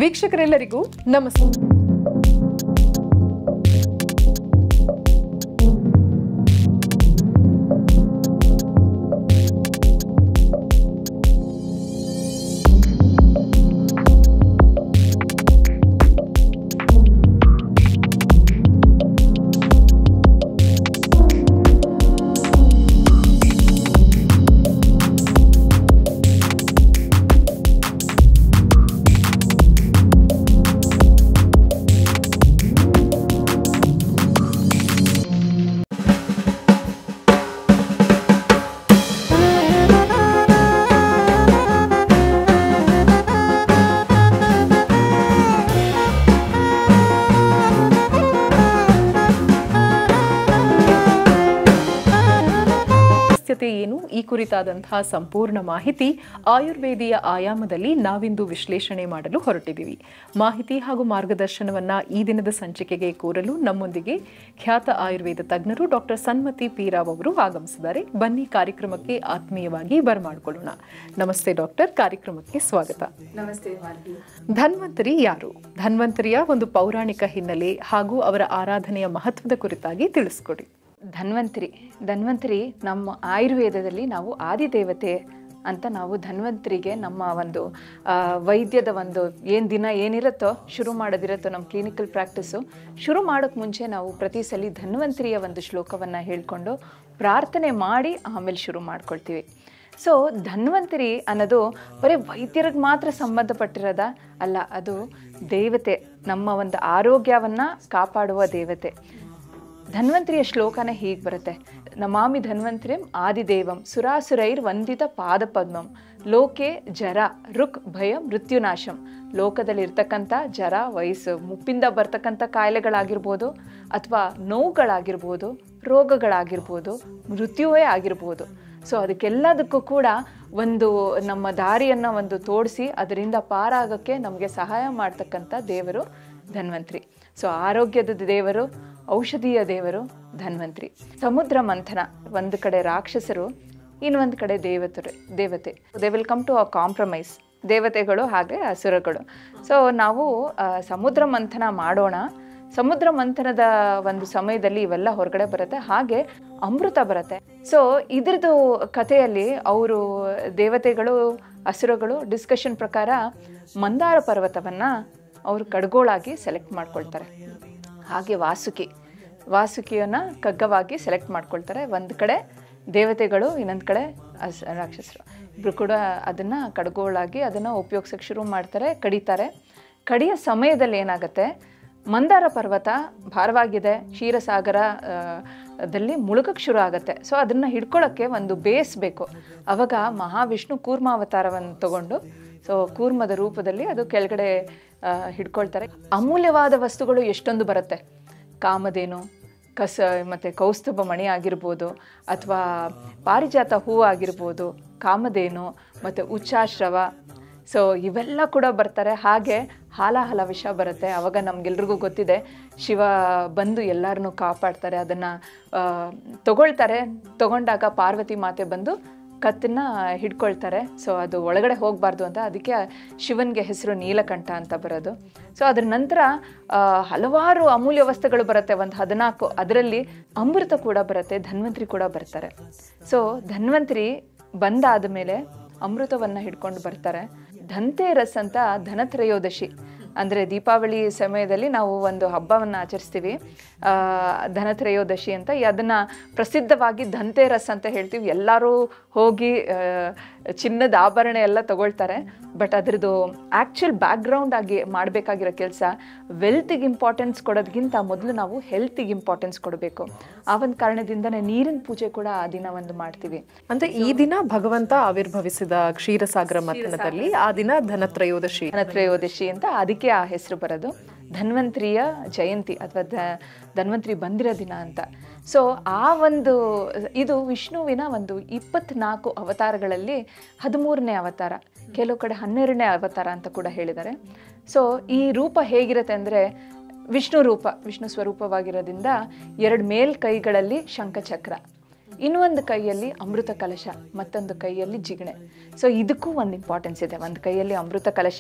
ವೀಕ್ಷಕರೆಲ್ಲರಿಗೂ ನಮಸ್ತೆ ಸಮಸ್ಯತೆ ಏನು ಈ ಕುರಿತಾದಂತಹ ಸಂಪೂರ್ಣ ಮಾಹಿತಿ ಆಯುರ್ವೇದಿಯ ಆಯಾಮದಲ್ಲಿ ನಾವಿಂದು ವಿಶ್ಲೇಷಣೆ ಮಾಡಲು ಹೊರಟಿದ್ದೀವಿ ಮಾಹಿತಿ ಹಾಗೂ ಮಾರ್ಗದರ್ಶನವನ್ನ ಈ ದಿನದ ಸಂಚಿಕೆಗೆ ಕೋರಲು ನಮ್ಮೊಂದಿಗೆ ಖ್ಯಾತ ಆಯುರ್ವೇದ ತಜ್ಞರು ಡಾಕ್ಟರ್ ಸನ್ಮತಿ ಪಿ ರಾವ್ ಅವರು ಆಗಮಿಸಿದ್ದಾರೆ ಬನ್ನಿ ಕಾರ್ಯಕ್ರಮಕ್ಕೆ ಆತ್ಮೀಯವಾಗಿ ಬರಮಾಡಿಕೊಳ್ಳೋಣ ನಮಸ್ತೆ ಡಾಕ್ಟರ್ ಕಾರ್ಯಕ್ರಮಕ್ಕೆ ಸ್ವಾಗತ ನಮಸ್ತೆ ಮಾಲ್ವಿ ಧನ್ವಂತರಿ ಯಾರು ಧನ್ವಂತರಿಯ ಒಂದು ಪೌರಾಣಿಕ ಹಿನ್ನೆಲೆ ಹಾಗೂ ಅವರ ಆರಾಧನೆಯ ಮಹತ್ವದ ಕುರಿತಾಗಿ ತಿಳಿಸ್ಕೊಡಿ ಧನ್ವಂತರಿ ಧನ್ವಂತರಿ ನಮ್ಮ ಆಯುರ್ವೇದದಲ್ಲಿ ನಾವು ಆದಿದೇವತೆ ಅಂತ ನಾವು ಧನ್ವಂತರಿಗೆ ನಮ್ಮ ಒಂದು ಆ, ವೈದ್ಯದ ಒಂದು ಏನು ದಿನ ಏನಿರುತ್ತೋ ಶುರು ಮಾಡೋದಿರುತ್ತೋ ನಮ್ಮ ಕ್ಲಿನಿಕಲ್ ಪ್ರಾಕ್ಟೀಸು ಶುರು ಮಾಡೋಕ್ಕೆ ಮುಂಚೆ ನಾವು ಪ್ರತಿ ಸಲ ಧನ್ವಂತರಿಯ ಒಂದು ಶ್ಲೋಕವನ್ನು ಹೇಳ್ಕೊಂಡು ಪ್ರಾರ್ಥನೆ ಮಾಡಿ ಆಮೇಲೆ ಶುರು ಮಾಡ್ಕೊಳ್ತೀವಿ ಸೊ ಧನ್ವಂತರಿ ಅನ್ನೋದು ಬರೀ ವೈದ್ಯರಿಗೆ ಮಾತ್ರ ಸಂಬಂಧಪಟ್ಟಿರೋದ ಅಲ್ಲ ಅದು ದೇವತೆ ನಮ್ಮ ಒಂದು ಆರೋಗ್ಯವನ್ನು ಕಾಪಾಡುವ ದೇವತೆ ಧನ್ವಂತರಿಯ ಶ್ಲೋಕನೇ ಹೀಗೆ ಬರುತ್ತೆ ನಮಾಮಿ ಧನ್ವಂತರಿಂ ಆದಿದೇವಂ ಸುರಾಸುರೈರ್ ವಂದಿತ ಪಾದಪದ್ಮಂ ಲೋಕೆ ಜರ ರುಕ್ ಭಯ ಮೃತ್ಯುನಾಶಂ ಲೋಕದಲ್ಲಿ ಇರ್ತಕ್ಕಂಥ ಜರ ವಯಸ್ಸು ಮುಪ್ಪಿಂದ ಬರ್ತಕ್ಕಂಥ ಕಾಯಿಲೆಗಳಾಗಿರ್ಬೋದು ಅಥವಾ ನೋವುಗಳಾಗಿರ್ಬೋದು ರೋಗಗಳಾಗಿರ್ಬೋದು ಮೃತ್ಯುವೇ ಆಗಿರ್ಬೋದು ಸೊ ಅದಕ್ಕೆಲ್ಲದಕ್ಕೂ ಕೂಡ ಒಂದು ನಮ್ಮ ದಾರಿಯನ್ನು ಒಂದು ತೋಡಿಸಿ ಅದರಿಂದ ಪಾರಾಗೋಕ್ಕೆ ನಮಗೆ ಸಹಾಯ ಮಾಡ್ತಕ್ಕಂಥ ದೇವರು ಧನ್ವಂತರಿ ಸೊ ಆರೋಗ್ಯದ ದೇವರು ಔಷಧೀಯ ದೇವರು ಧನ್ವಂತರಿ ಸಮುದ್ರ ಮಂಥನ ಒಂದು ಕಡೆ ರಾಕ್ಷಸರು ಇನ್ನೊಂದು ಕಡೆ ದೇವತರು ದೇವತೆ they will come to a compromise ದೇವತೆಗಳು ಹಾಗೆ ಅಸುರಗಳು ಸೊ ನಾವು ಆ, ಸಮುದ್ರ ಮಂಥನ ಮಾಡೋಣ ಸಮುದ್ರ ಮಂಥನದ ಒಂದು ಸಮಯದಲ್ಲಿ ಇವೆಲ್ಲ ಹೊರಗಡೆ ಬರುತ್ತೆ ಹಾಗೆ ಅಮೃತ ಬರುತ್ತೆ ಸೊ ಇದ್ರದ್ದು ಕಥೆಯಲ್ಲಿ ಅವರು ದೇವತೆಗಳು ಅಸುರಗಳು ಡಿಸ್ಕಷನ್ ಪ್ರಕಾರ ಮಂದಾರ ಪರ್ವತವನ್ನು ಅವರು ಕಡ್ಗೋಳಾಗಿ ಸೆಲೆಕ್ಟ್ ಮಾಡ್ಕೊಳ್ತಾರೆ ಹಾಗೆ ವಾಸುಕಿ ವಾಸುಕಿಯನ್ನು ಕಗ್ಗವಾಗಿ ಸೆಲೆಕ್ಟ್ ಮಾಡ್ಕೊಳ್ತಾರೆ ಒಂದು ಕಡೆ ದೇವತೆಗಳು ಇನ್ನೊಂದು ಕಡೆ ಅಸ್ ರಾಕ್ಷಸರು ಇಬ್ಬರು ಕೂಡ ಅದನ್ನು ಕಡ್ಗೋಳಾಗಿ ಅದನ್ನು ಉಪಯೋಗಿಸೋಕ್ಕೆ ಶುರು ಮಾಡ್ತಾರೆ ಕಡಿತಾರೆ ಕಡಿಯೋ ಸಮಯದಲ್ಲಿ ಏನಾಗುತ್ತೆ ಮಂದಾರ ಪರ್ವತ ಭಾರವಾಗಿದೆ ಕ್ಷೀರಸಾಗರ ಆ, ದಲ್ಲಿ ಮುಳುಗಕ್ಕೆ ಶುರು ಆಗುತ್ತೆ ಸೊ ಅದನ್ನು ಹಿಡ್ಕೊಳ್ಳೋಕ್ಕೆ ಒಂದು ಬೇಸ್ ಬೇಕು ಅವಾಗ ಮಹಾವಿಷ್ಣು ಕೂರ್ಮಾವತಾರವನ್ನು ತಗೊಂಡು ಸೊ ಕೂರ್ಮದ ರೂಪದಲ್ಲಿ ಅದು ಕೆಳಗಡೆ ಆ, ಹಿಡ್ಕೊಳ್ತಾರೆ ಅಮೂಲ್ಯವಾದ ವಸ್ತುಗಳು ಎಷ್ಟೊಂದು ಬರುತ್ತೆ ಕಾಮಧೇನು ಕಸ ಮತ್ತು ಕೌಸ್ತುಭ ಮಣಿ ಆಗಿರ್ಬೋದು ಅಥವಾ ಪಾರಿಜಾತ ಹೂವು ಆಗಿರ್ಬೋದು ಕಾಮಧೇನು ಮತ್ತು ಉಚ್ಚಾಶ್ರವ ಸೊ ಇವೆಲ್ಲ ಕೂಡ ಬರ್ತಾರೆ ಹಾಗೆ ಹಾಲಾಹಲ ವಿಷ ಬರುತ್ತೆ ಅವಾಗ ನಮಗೆಲ್ರಿಗೂ ಗೊತ್ತಿದೆ ಶಿವ ಬಂದು ಎಲ್ಲರನ್ನೂ ಕಾಪಾಡ್ತಾರೆ ಅದನ್ನು ತಗೊಳ್ತಾರೆ ತಗೊಂಡಾಗ ಪಾರ್ವತಿ ಮಾತೆ ಬಂದು ಕತ್ತನ್ನ ಹಿಡ್ಕೊಳ್ತಾರೆ ಸೊ ಅದು ಒಳಗಡೆ ಹೋಗಬಾರ್ದು ಅಂತ ಅದಕ್ಕೆ ಶಿವನಿಗೆ ಹೆಸರು ನೀಲಕಂಠ ಅಂತ ಬರೋದು ಸೊ ಅದ್ರ ನಂತರ ಆ, ಹಲವಾರು ಅಮೂಲ್ಯ ವಸ್ತುಗಳು ಬರುತ್ತೆ ಒಂದು ಹದಿನಾಲ್ಕು ಅದರಲ್ಲಿ ಅಮೃತ ಕೂಡ ಬರುತ್ತೆ ಧನ್ವಂತರಿ ಕೂಡ ಬರ್ತಾರೆ ಸೊ ಧನ್ವಂತರಿ ಬಂದಾದ ಮೇಲೆ ಅಮೃತವನ್ನು ಹಿಡ್ಕೊಂಡು ಬರ್ತಾರೆ ಧನ್ತೇರಸ್ ಅಂತ ಧನತ್ರಯೋದಶಿ ಅಂದರೆ ದೀಪಾವಳಿ ಸಮಯದಲ್ಲಿ ನಾವು ಒಂದು ಹಬ್ಬವನ್ನು ಆಚರಿಸ್ತೀವಿ ಆ, ಧನತ್ರಯೋದಶಿ ಅಂತ ಅದನ್ನು ಪ್ರಸಿದ್ಧವಾಗಿ ಧನ್ತೇರಸ್ ಅಂತ ಹೇಳ್ತೀವಿ ಎಲ್ಲರೂ ಹೋಗಿ ಆ, ಚಿನ್ನದ ಆಭರಣ ಎಲ್ಲ ತಗೊಳ್ತಾರೆ ಬಟ್ ಅದ್ರದ್ದು ಆ್ಯಕ್ಚುಲ್ ಬ್ಯಾಕ್ಗ್ರೌಂಡ್ ಆಗಿ ಮಾಡಬೇಕಾಗಿರೋ ಕೆಲಸ ವೆಲ್ತಿಗೆ ಇಂಪಾರ್ಟೆನ್ಸ್ ಕೊಡೋದಕ್ಕಿಂತ ಮೊದಲು ನಾವು ಹೆಲ್ತಿಗೆ ಇಂಪಾರ್ಟೆನ್ಸ್ ಕೊಡಬೇಕು ಆ ಒಂದು ಕಾರಣದಿಂದನೇ ನೀರಿನ ಪೂಜೆ ಕೂಡ ಆ ದಿನ ಒಂದು ಮಾಡ್ತೀವಿ ಅಂದ್ರೆ ಈ ದಿನ ಭಗವಂತ ಆವಿರ್ಭವಿಸಿದ ಕ್ಷೀರಸಾಗರ ಮಥನದಲ್ಲಿ ಆ ದಿನ ಧನತ್ರಯೋದಶಿ ಧನತ್ರಯೋದಶಿ ಅಂತ ಅದಕ್ಕೆ ಆ ಹೆಸರು ಬರೋದು ಧನ್ವಂತರಿಯ ಜಯಂತಿ ಅಥವಾ ಧ ಧನ್ವಂತರಿ ಬಂದಿರೋ ದಿನ ಅಂತ ಸೊ ಆ ಒಂದು ಇದು ವಿಷ್ಣುವಿನ ಒಂದು ಇಪ್ಪತ್ನಾಲ್ಕು ಅವತಾರಗಳಲ್ಲಿ ಹದಿಮೂರನೇ ಅವತಾರ ಕೆಲವು ಕಡೆ ಹನ್ನೆರಡನೇ ಅವತಾರ ಅಂತ ಕೂಡ ಹೇಳಿದ್ದಾರೆ ಸೊ ಈ ರೂಪ ಹೇಗಿರುತ್ತೆ ಅಂದರೆ ವಿಷ್ಣು ರೂಪ ವಿಷ್ಣು ಸ್ವರೂಪವಾಗಿರೋದ್ರಿಂದ ಎರಡು ಮೇಲ್ ಕೈಗಳಲ್ಲಿ ಶಂಖಚಕ್ರ ಇನ್ನೊಂದು ಕೈಯಲ್ಲಿ ಅಮೃತ ಕಲಶ ಮತ್ತೊಂದು ಕೈಯಲ್ಲಿ ಜಿಗಣೆ ಸೊ ಇದಕ್ಕೂ ಒಂದು ಇಂಪಾರ್ಟೆನ್ಸ್ ಇದೆ ಒಂದು ಕೈಯಲ್ಲಿ ಅಮೃತ ಕಲಶ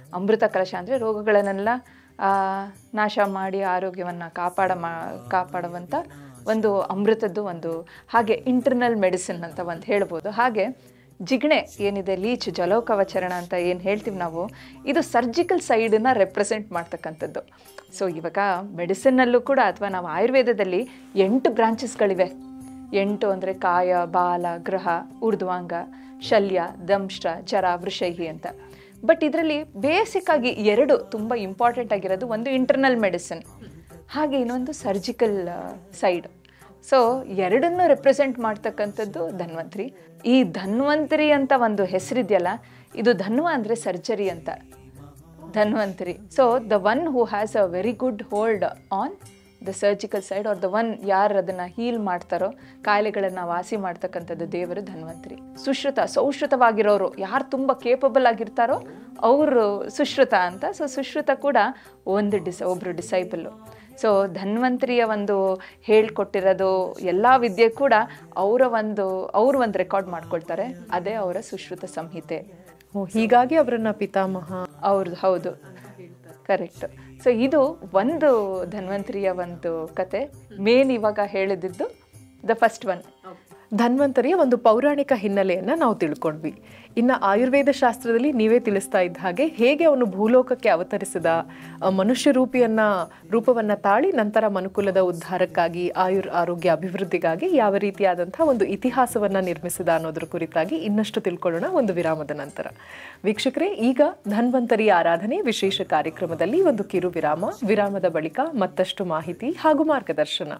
ಅಮೃತ ಕಲಶ ಅಂದರೆ ರೋಗಗಳನ್ನೆಲ್ಲ ಆ, ನಾಶ ಮಾಡಿ ಆರೋಗ್ಯವನ್ನು ಕಾಪಾಡ ಮಾ ಕಾಪಾಡುವಂಥ ಒಂದು ಅಮೃತದ್ದು ಒಂದು ಹಾಗೆ ಇಂಟರ್ನಲ್ ಮೆಡಿಸಿನ್ ಅಂತ ಒಂದು ಹೇಳ್ಬೋದು ಹಾಗೆ ಜಿಗಣೆ ಏನಿದೆ ಲೀಚ್ ಜಲೋಕವಚರಣ ಅಂತ ಏನು ಹೇಳ್ತೀವಿ ನಾವು ಇದು ಸರ್ಜಿಕಲ್ ಸೈಡನ್ನ ರೆಪ್ರೆಸೆಂಟ್ ಮಾಡ್ತಕ್ಕಂಥದ್ದು ಸೊ ಇವಾಗ ಮೆಡಿಸಿನ್ನಲ್ಲೂ ಕೂಡ ಅಥವಾ ನಾವು ಆಯುರ್ವೇದದಲ್ಲಿ ಎಂಟು ಬ್ರಾಂಚಸ್ಗಳಿವೆ ಎಂಟು ಅಂದರೆ ಕಾಯ ಬಾಲ ಗ್ರಹ ಊರ್ಧ್ವಾಂಗ ಶಲ್ಯ ದಂಶ್ರ ಚರ ವೃಷೈಹಿ ಅಂತ ಬಟ್ ಇದರಲ್ಲಿ ಬೇಸಿಕ್ ಆಗಿ ಎರಡು ತುಂಬ ಇಂಪಾರ್ಟೆಂಟ್ ಆಗಿರೋದು ಒಂದು ಇಂಟರ್ನಲ್ ಮೆಡಿಸಿನ್ ಹಾಗೆ ಇನ್ನೊಂದು ಸರ್ಜಿಕಲ್ ಸೈಡ್ ಸೊ ಎರಡನ್ನೂ ರೆಪ್ರೆಸೆಂಟ್ ಮಾಡ್ತಕ್ಕಂಥದ್ದು ಧನ್ವಂತರಿ ಈ ಧನ್ವಂತರಿ ಅಂತ ಒಂದು ಹೆಸರಿದೆಯಲ್ಲ ಇದು ಧನ್ವ ಅಂದರೆ ಸರ್ಜರಿ ಅಂತ Dhanvantari so the one who has a very good hold on the surgical side or the one ಯಾರು ಅದನ್ನು ಹೀಲ್ ಮಾಡ್ತಾರೋ ಕಾಯಿಲೆಗಳನ್ನು ವಾಸಿ ಮಾಡ್ತಕ್ಕಂಥದ್ದು ದೇವರು ಧನ್ವಂತರಿ ಸುಶ್ರುತ ಸೌಶ್ರುತವಾಗಿರೋರು ಯಾರು ತುಂಬ ಕೇಪಬಲ್ ಆಗಿರ್ತಾರೋ ಅವರು ಸುಶ್ರುತ ಅಂತ ಸೊ ಸುಶ್ರುತ ಕೂಡ ಒಂದು ಡಿಸ್ ಒಬ್ಬರು ಡಿಸೈಬಲ್ಲು ಸೊ ಧನ್ವಂತರಿಯ ಒಂದು ಹೇಳ್ಕೊಟ್ಟಿರೋದು ಎಲ್ಲ ವಿದ್ಯೆ ಕೂಡ ಅವರ ಒಂದು ಅವರು ಒಂದು ರೆಕಾರ್ಡ್ ಮಾಡ್ಕೊಳ್ತಾರೆ ಅದೇ ಅವರ ಸುಶ್ರುತ ಸಂಹಿತೆ ಓ, ಹೀಗಾಗಿ ಅವರನ್ನ ಪಿತಾಮಹ ಅವ್ರದ್ದು ಹೌದು ಕರೆಕ್ಟ್ ಸೊ ಇದು ಒಂದು ಧನ್ವಂತರಿಯ ಒಂದು ಕತೆ ಮೇನ್ ಇವಾಗ ಹೇಳಿದ್ದು ದ ಫಸ್ಟ್ ಒನ್ ಧನ್ವಂತರಿಯ ಒಂದು ಪೌರಾಣಿಕ ಹಿನ್ನೆಲೆಯನ್ನ ನಾವು ತಿಳ್ಕೊಂಡ್ವಿ ಇನ್ನು ಆಯುರ್ವೇದ ಶಾಸ್ತ್ರದಲ್ಲಿ ನೀವೇ ತಿಳಿಸ್ತಾ ಇದ್ದ ಹಾಗೆ ಹೇಗೆ ಅವನು ಭೂಲೋಕಕ್ಕೆ ಅವತರಿಸಿದ ಆ, ಮನುಷ್ಯ ರೂಪಿಯನ್ನ ರೂಪವನ್ನ ತಾಳಿ ನಂತರ ಮನುಕುಲದ ಉದ್ಧಾರಕ್ಕಾಗಿ ಆಯುರ್ ಆರೋಗ್ಯ ಅಭಿವೃದ್ಧಿಗಾಗಿ ಯಾವ ರೀತಿಯಾದಂತಹ ಒಂದು ಇತಿಹಾಸವನ್ನ ನಿರ್ಮಿಸಿದ ಅನ್ನೋದ್ರ ಕುರಿತಾಗಿ ಇನ್ನಷ್ಟು ತಿಳ್ಕೊಳ್ಳೋಣ ಒಂದು ವಿರಾಮದ ನಂತರ ವೀಕ್ಷಕರೇ ಈಗ ಧನ್ವಂತರಿ ಆರಾಧನೆ ವಿಶೇಷ ಕಾರ್ಯಕ್ರಮದಲ್ಲಿ ಒಂದು ಕಿರು ವಿರಾಮ ವಿರಾಮದ ಬಳಿಕ ಮತ್ತಷ್ಟು ಮಾಹಿತಿ ಹಾಗೂ ಮಾರ್ಗದರ್ಶನ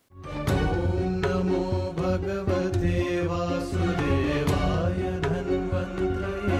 नमो भगवते वासुदेवाय धन्वन्त्रये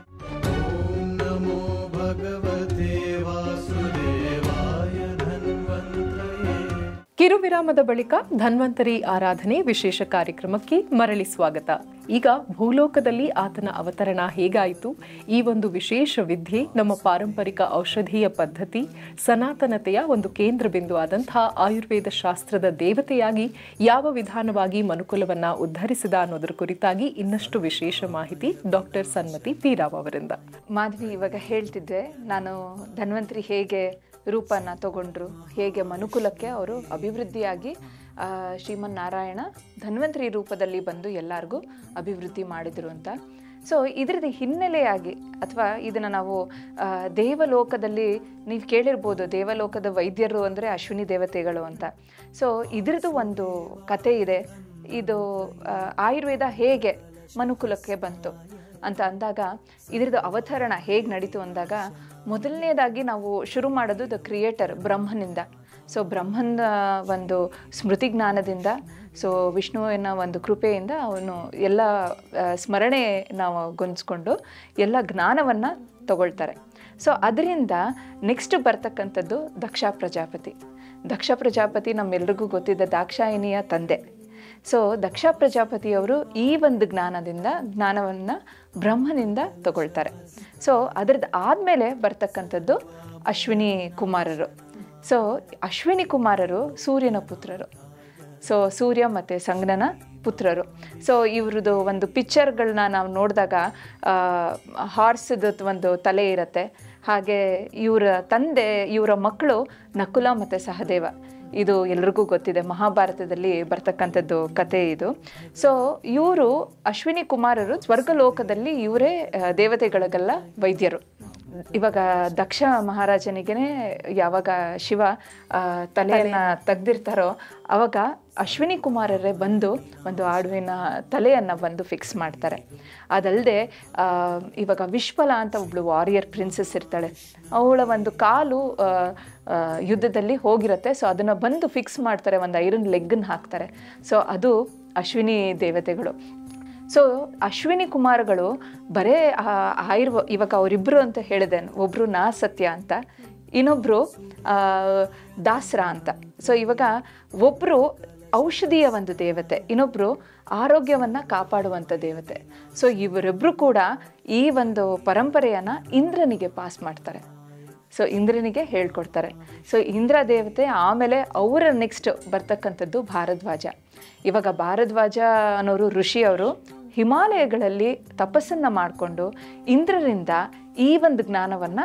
ॐ नमो भगवते वासुदेवाय धन्वन्त्रये ಕಿರು ವಿರಾಮದ ಬಳಿಕ ಧನ್ವಂತರಿ ಆರಾಧನೆ ವಿಶೇಷ ಕಾರ್ಯಕ್ರಮಕ್ಕೆ ಮರಳಿ ಸ್ವಾಗತ ಈಗ ಭೂಲೋಕದಲ್ಲಿ ಆತನ ಅವತರಣ ಹೇಗಾಯಿತು ಈ ಒಂದು ವಿಶೇಷ ವಿದ್ಯೆ ನಮ್ಮ ಪಾರಂಪರಿಕ ಔಷಧೀಯ ಪದ್ಧತಿ ಸನಾತನತೆಯ ಒಂದು ಕೇಂದ್ರ ಬಿಂದು ಆದಂತಹ ಆಯುರ್ವೇದ ಶಾಸ್ತ್ರದ ದೇವತೆಯಾಗಿ ಯಾವ ವಿಧಾನವಾಗಿ ಮನುಕುಲವನ್ನ ಉದ್ಧರಿಸಿದ ಅನ್ನೋದರ ಕುರಿತಾಗಿ ಇನ್ನಷ್ಟು ವಿಶೇಷ ಮಾಹಿತಿ ಡಾಕ್ಟರ್ ಸನ್ಮತಿ ಪಿ ರಾವ್ ಅವರಿಂದ ಮಾಧವಿ ಇವಾಗ ಹೇಳ್ತಿದ್ದೆ ನಾನು ಧನ್ವಂತರಿ ಹೇಗೆ ರೂಪನ ತಗೊಂಡ್ರು ಹೇಗೆ ಮನುಕುಲಕ್ಕೆ ಅವರು ಅಭಿವೃದ್ಧಿಯಾಗಿ ಆ, ಶ್ರೀಮನ್ನಾರಾಯಣ ಧನ್ವಂತರಿ ರೂಪದಲ್ಲಿ ಬಂದು ಎಲ್ಲರಿಗೂ ಅಭಿವೃದ್ಧಿ ಮಾಡಿದರು ಅಂತ ಸೊ ಇದರದ್ದು ಹಿನ್ನೆಲೆಯಾಗಿ ಅಥವಾ ಇದನ್ನು ನಾವು ಆ, ದೇವಲೋಕದಲ್ಲಿ ನೀವು ಕೇಳಿರ್ಬೋದು ದೇವಲೋಕದ ವೈದ್ಯರು ಅಂದರೆ ಅಶ್ವಿನಿ ದೇವತೆಗಳು ಅಂತ ಸೊ ಇದ್ರದ್ದು ಒಂದು ಕತೆ ಇದೆ ಇದು ಆ, ಆಯುರ್ವೇದ ಹೇಗೆ ಮನುಕುಲಕ್ಕೆ ಬಂತು ಅಂತ ಅಂದಾಗ ಇದ್ರದ್ದು ಅವತರಣ ಹೇಗೆ ನಡೀತು ಅಂದಾಗ ಮೊದಲನೇದಾಗಿ ನಾವು ಶುರು ಮಾಡೋದು ದ ಕ್ರಿಯೇಟರ್ ಬ್ರಹ್ಮನಿಂದ ಸೊ ಬ್ರಹ್ಮನ ಒಂದು ಸ್ಮೃತಿ ಜ್ಞಾನದಿಂದ ಸೊ ವಿಷ್ಣುವಿನ ಒಂದು ಕೃಪೆಯಿಂದ ಅವನು ಎಲ್ಲ ಆ, ಸ್ಮರಣೆ ನಾವು ಗೊಂದ್ಸ್ಕೊಂಡು ಎಲ್ಲ ಜ್ಞಾನವನ್ನು ತಗೊಳ್ತಾರೆ ಸೊ ಅದರಿಂದ ನೆಕ್ಸ್ಟ್ ಬರ್ತಕ್ಕಂಥದ್ದು ದಕ್ಷ ಪ್ರಜಾಪತಿ ದಕ್ಷ ಪ್ರಜಾಪತಿ ನಮ್ಮೆಲ್ರಿಗೂ ಗೊತ್ತಿದ್ದ ದಾಕ್ಷಾಯಿನಿಯ ತಂದೆ ಸೊ ದಕ್ಷ ಪ್ರಜಾಪತಿಯವರು ಈ ಒಂದು ಜ್ಞಾನದಿಂದ ಜ್ಞಾನವನ್ನು ಬ್ರಹ್ಮನಿಂದ ತಗೊಳ್ತಾರೆ ಸೊ ಅದರದ್ದು ಆದಮೇಲೆ ಬರ್ತಕ್ಕಂಥದ್ದು ಅಶ್ವಿನಿ ಕುಮಾರರು ಸೊ ಅಶ್ವಿನಿ ಕುಮಾರರು ಸೂರ್ಯನ ಪುತ್ರರು ಸೊ ಸೂರ್ಯ ಮತ್ತು ಸಂಜ್ಞನ ಪುತ್ರರು ಸೊ ಇವ್ರದ್ದು ಒಂದು ಪಿಕ್ಚರ್ಗಳನ್ನ ನಾವು ನೋಡಿದಾಗ ಹಾರ್ಸದ ಒಂದು ತಲೆ ಇರುತ್ತೆ ಹಾಗೆ ಇವರ ತಂದೆ ಇವರ ಮಕ್ಕಳು ನಕುಲ ಮತ್ತು ಸಹದೇವ ಇದು ಎಲ್ರಿಗೂ ಗೊತ್ತಿದೆ ಮಹಾಭಾರತದಲ್ಲಿ ಬರ್ತಕ್ಕಂಥದ್ದು ಕತೆ ಇದು ಸೊ ಇವರು ಅಶ್ವಿನಿ ಕುಮಾರರು ಸ್ವರ್ಗಲೋಕದಲ್ಲಿ ಇವರೇ ಆ, ದೇವತೆಗಳಿಗೆಲ್ಲ ವೈದ್ಯರು ಇವಾಗ ದಕ್ಷ ಮಹಾರಾಜನಿಗೆ ಯಾವಾಗ ಶಿವ ಆ, ತಲೆಯನ್ನ ತೆಗ್ದಿರ್ತಾರೋ ಅವಾಗ ಅಶ್ವಿನಿ ಕುಮಾರರೇ ಬಂದು ಒಂದು ಆಡುವಿನ ತಲೆಯನ್ನು ಬಂದು ಫಿಕ್ಸ್ ಮಾಡ್ತಾರೆ ಅದಲ್ಲದೆ ಇವಾಗ ವಿಶ್ವಲ ಅಂತ ಒಬ್ಳು ವಾರಿಯರ್ ಪ್ರಿನ್ಸಸ್ ಇರ್ತಾಳೆ ಅವಳ ಒಂದು ಕಾಲು ಆ, ಆ, ಯುದ್ಧದಲ್ಲಿ ಹೋಗಿರುತ್ತೆ ಸೊ ಅದನ್ನು ಬಂದು ಫಿಕ್ಸ್ ಮಾಡ್ತಾರೆ ಒಂದು ಐರನ್ ಲೆಗ್ಗನ್ನು ಹಾಕ್ತಾರೆ ಸೊ ಅದು ಅಶ್ವಿನಿ ದೇವತೆಗಳು ಸೊ ಅಶ್ವಿನಿ ಕುಮಾರಗಳು ಬರೇ ಆ ಆಯುರ್ವ ಇವಾಗ ಅವರಿಬ್ಬರು ಅಂತ ಹೇಳಿದೆ ಒಬ್ಬರು ನಾ ಸತ್ಯ ಅಂತ ಇನ್ನೊಬ್ಬರು ದಾಸ್ರ ಅಂತ ಸೊ ಇವಾಗ ಒಬ್ಬರು ಔಷಧಿಯ ಒಂದು ದೇವತೆ ಇನ್ನೊಬ್ಬರು ಆರೋಗ್ಯವನ್ನು ಕಾಪಾಡುವಂಥ ದೇವತೆ ಸೊ ಇವರಿಬ್ಬರು ಕೂಡ ಈ ಒಂದು ಪರಂಪರೆಯನ್ನು ಇಂದ್ರನಿಗೆ ಪಾಸ್ ಮಾಡ್ತಾರೆ ಸೊ ಇಂದ್ರನಿಗೆ ಹೇಳ್ಕೊಡ್ತಾರೆ ಸೊ ಇಂದ್ರ ದೇವತೆ ಆಮೇಲೆ ಅವರ ನೆಕ್ಸ್ಟ್ ಬರ್ತಕ್ಕಂಥದ್ದು ಭಾರದ್ವಾಜ ಇವಾಗ ಭಾರದ್ವಾಜ ಅನ್ನೋರು ಋಷಿಯವರು ಹಿಮಾಲಯಗಳಲ್ಲಿ ತಪಸ್ಸನ್ನು ಮಾಡಿಕೊಂಡು ಇಂದ್ರರಿಂದ ಈ ಒಂದು ಜ್ಞಾನವನ್ನು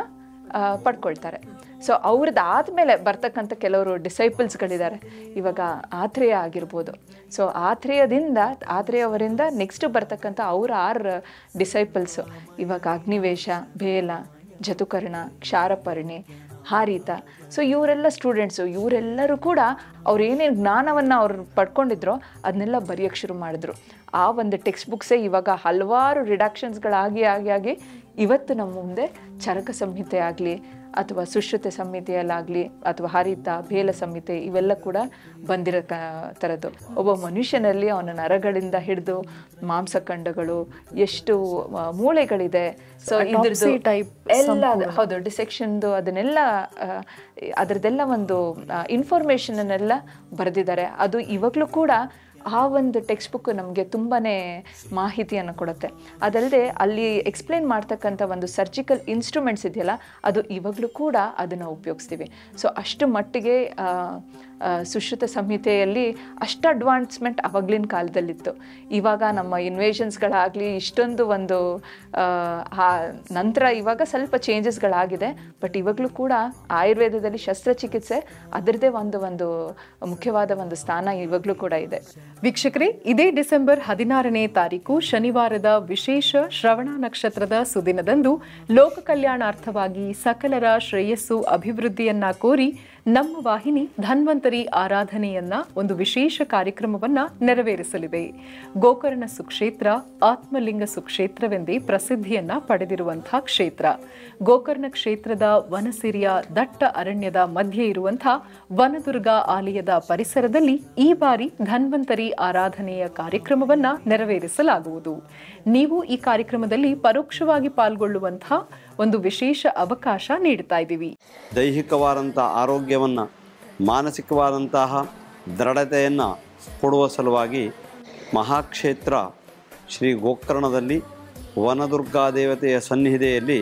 ಆ, ಪಡ್ಕೊಳ್ತಾರೆ ಸೊ ಅವ್ರದ್ದು ಆದಮೇಲೆ ಬರ್ತಕ್ಕಂಥ ಕೆಲವರು ಡಿಸೈಪಲ್ಸ್ಗಳಿದ್ದಾರೆ ಇವಾಗ ಆತ್ರೇಯ ಆಗಿರ್ಬೋದು ಸೊ ಆತ್ರೇಯದಿಂದ ಆತ್ರೇಯವರಿಂದ ನೆಕ್ಸ್ಟ್ ಬರ್ತಕ್ಕಂಥ ಅವ್ರ ಆರು ಡಿಸೈಪಲ್ಸು ಇವಾಗ ಅಗ್ನಿವೇಶ ಬೇಲ ಜತುಕರ್ಣ ಕ್ಷಾರಪರ್ಣಿ ಹಾರಿತ ಸೊ ಇವರೆಲ್ಲ ಸ್ಟೂಡೆಂಟ್ಸು ಇವರೆಲ್ಲರೂ ಕೂಡ ಅವ್ರು ಏನೇನು ಜ್ಞಾನವನ್ನು ಅವ್ರು ಪಡ್ಕೊಂಡಿದ್ರೋ ಅದನ್ನೆಲ್ಲ ಬರೆಯೋಕ್ಕೆ ಶುರು ಮಾಡಿದ್ರು ಆ ಒಂದು ಟೆಕ್ಸ್ಟ್ ಬುಕ್ಸೇ ಇವಾಗ ಹಲವಾರು ರಿಡಕ್ಷನ್ಸ್ಗಳಾಗಿ ಆಗಿ ಆಗಿ ಇವತ್ತು ನಮ್ಮ ಮುಂದೆ ಚರಕ ಸಂಹಿತೆ ಆಗಲಿ ಅಥವಾ ಸುಶ್ರುತ ಸಂಹಿತೆಯಲ್ಲಾಗಲಿ ಅಥವಾ ಹರಿತ ಬೇಲ ಸಂಹಿತೆ ಇವೆಲ್ಲ ಕೂಡ ಬಂದಿರೋ ಕ ಥರದ್ದು ಒಬ್ಬ ಮನುಷ್ಯನಲ್ಲಿ ಅವನ ನರಗಳಿಂದ ಹಿಡಿದು ಮಾಂಸಖಂಡಗಳು ಎಷ್ಟು ಆ, ಮೂಳೆಗಳಿದೆ ಸೊ ಇದ್ರದ್ದು Autopsy type ಎಲ್ಲ ಅದು- ಹೌದು ಡಿಸೆಕ್ಷನ್ದು ಅದನ್ನೆಲ್ಲ ಆ, ಅದರದ್ದೆಲ್ಲ ಒಂದು ಇನ್ಫಾರ್ಮೇಷನನ್ನೆಲ್ಲ ಬರೆದಿದ್ದಾರೆ ಅದು ಇವಾಗಲೂ ಕೂಡ ಆ ಒಂದು ಟೆಕ್ಸ್ಟ್ ಬುಕ್ ನಮಗೆ ತುಂಬಾ ಮಾಹಿತಿಯನ್ನು ಕೊಡುತ್ತೆ ಅದಲ್ಲದೆ ಅಲ್ಲಿ ಎಕ್ಸ್ಪ್ಲೇನ್ ಮಾಡ್ತಕ್ಕಂಥ ಒಂದು ಸರ್ಜಿಕಲ್ ಇನ್ಸ್ಟ್ರೂಮೆಂಟ್ಸ್ ಇದೆಯಲ್ಲ ಅದು ಇವಾಗಲೂ ಕೂಡ ಅದನ್ನು ಉಪಯೋಗಿಸ್ತೀವಿ ಸೊ ಅಷ್ಟು ಮಟ್ಟಿಗೆ ಆ, ಆ, ಸುಶ್ರುತ ಸಂಹಿತೆಯಲ್ಲಿ ಅಷ್ಟು ಅಡ್ವಾನ್ಸ್ಮೆಂಟ್ ಅವಾಗ್ಲಿನ ಕಾಲದಲ್ಲಿತ್ತು ಇವಾಗ ನಮ್ಮ ಇನ್ವೇಷನ್ಸ್ಗಳಾಗಲಿ ಇಷ್ಟೊಂದು ಒಂದು ಆ, ಆ ನಂತರ ಇವಾಗ ಸ್ವಲ್ಪ ಚೇಂಜಸ್ಗಳಾಗಿದೆ ಬಟ್ ಇವಾಗಲೂ ಕೂಡ ಆಯುರ್ವೇದದಲ್ಲಿ ಶಸ್ತ್ರಚಿಕಿತ್ಸೆ ಅದರದ್ದೇ ಒಂದು ಒಂದು ಮುಖ್ಯವಾದ ಒಂದು ಸ್ಥಾನ ಇವಾಗಲೂ ಕೂಡ ಇದೆ ವೀಕ್ಷಕರೇ ಇದೇ ಡಿಸೆಂಬರ್ ಹದಿನಾರನೇ ತಾರೀಕು ಶನಿವಾರದ ವಿಶೇಷ ಶ್ರವಣ ನಕ್ಷತ್ರದ ಸುದಿನದಂದು ಲೋಕ ಕಲ್ಯಾಣಾರ್ಥವಾಗಿ ಸಕಲರ ಶ್ರೇಯಸ್ಸು ಅಭಿವೃದ್ಧಿಯನ್ನ ಕೋರಿ ನಮ್ಮ ವಾಹಿನಿ ಧನ್ವಂತರಿ ಆರಾಧನೆಯನ್ನ ಒಂದು ವಿಶೇಷ ಕಾರ್ಯಕ್ರಮವನ್ನ ನೆರವೇರಿಸಲಿದೆ ಗೋಕರ್ಣ ಸುಕ್ಷೇತ್ರ ಆತ್ಮಲಿಂಗ ಸುಕ್ಷೇತ್ರವೆಂದೇ ಪ್ರಸಿದ್ಧಿಯನ್ನ ಪಡೆದಿರುವಂತಹ ಕ್ಷೇತ್ರ ಗೋಕರ್ಣ ಕ್ಷೇತ್ರದ ವನಸಿರಿಯ ದಟ್ಟ ಅರಣ್ಯದ ಮಧ್ಯೆ ಇರುವಂತಹ ವನದುರ್ಗ ಆಲಯದ ಪರಿಸರದಲ್ಲಿ ಈ ಬಾರಿ ಧನ್ವಂತರಿ ಆರಾಧನೆಯ ಕಾರ್ಯಕ್ರಮವನ್ನ ನೆರವೇರಿಸಲಾಗುವುದು ನೀವು ಈ ಕಾರ್ಯಕ್ರಮದಲ್ಲಿ ಪರೋಕ್ಷವಾಗಿ ಪಾಲ್ಗೊಳ್ಳುವಂತಹ ಒಂದು ವಿಶೇಷ ಅವಕಾಶ ನೀಡ್ತಾ ಇದ್ದೀವಿ ದೈಹಿಕವಾದಂಥ ಆರೋಗ್ಯವನ್ನು ಮಾನಸಿಕವಾದಂತಹ ದೃಢತೆಯನ್ನು ಕೊಡುವ ಸಲುವಾಗಿ ಮಹಾಕ್ಷೇತ್ರ ಶ್ರೀ ಗೋಕರ್ಣದಲ್ಲಿ ವನದುರ್ಗಾ ದೇವತೆಯ ಸನ್ನಿಧಿಯಲ್ಲಿ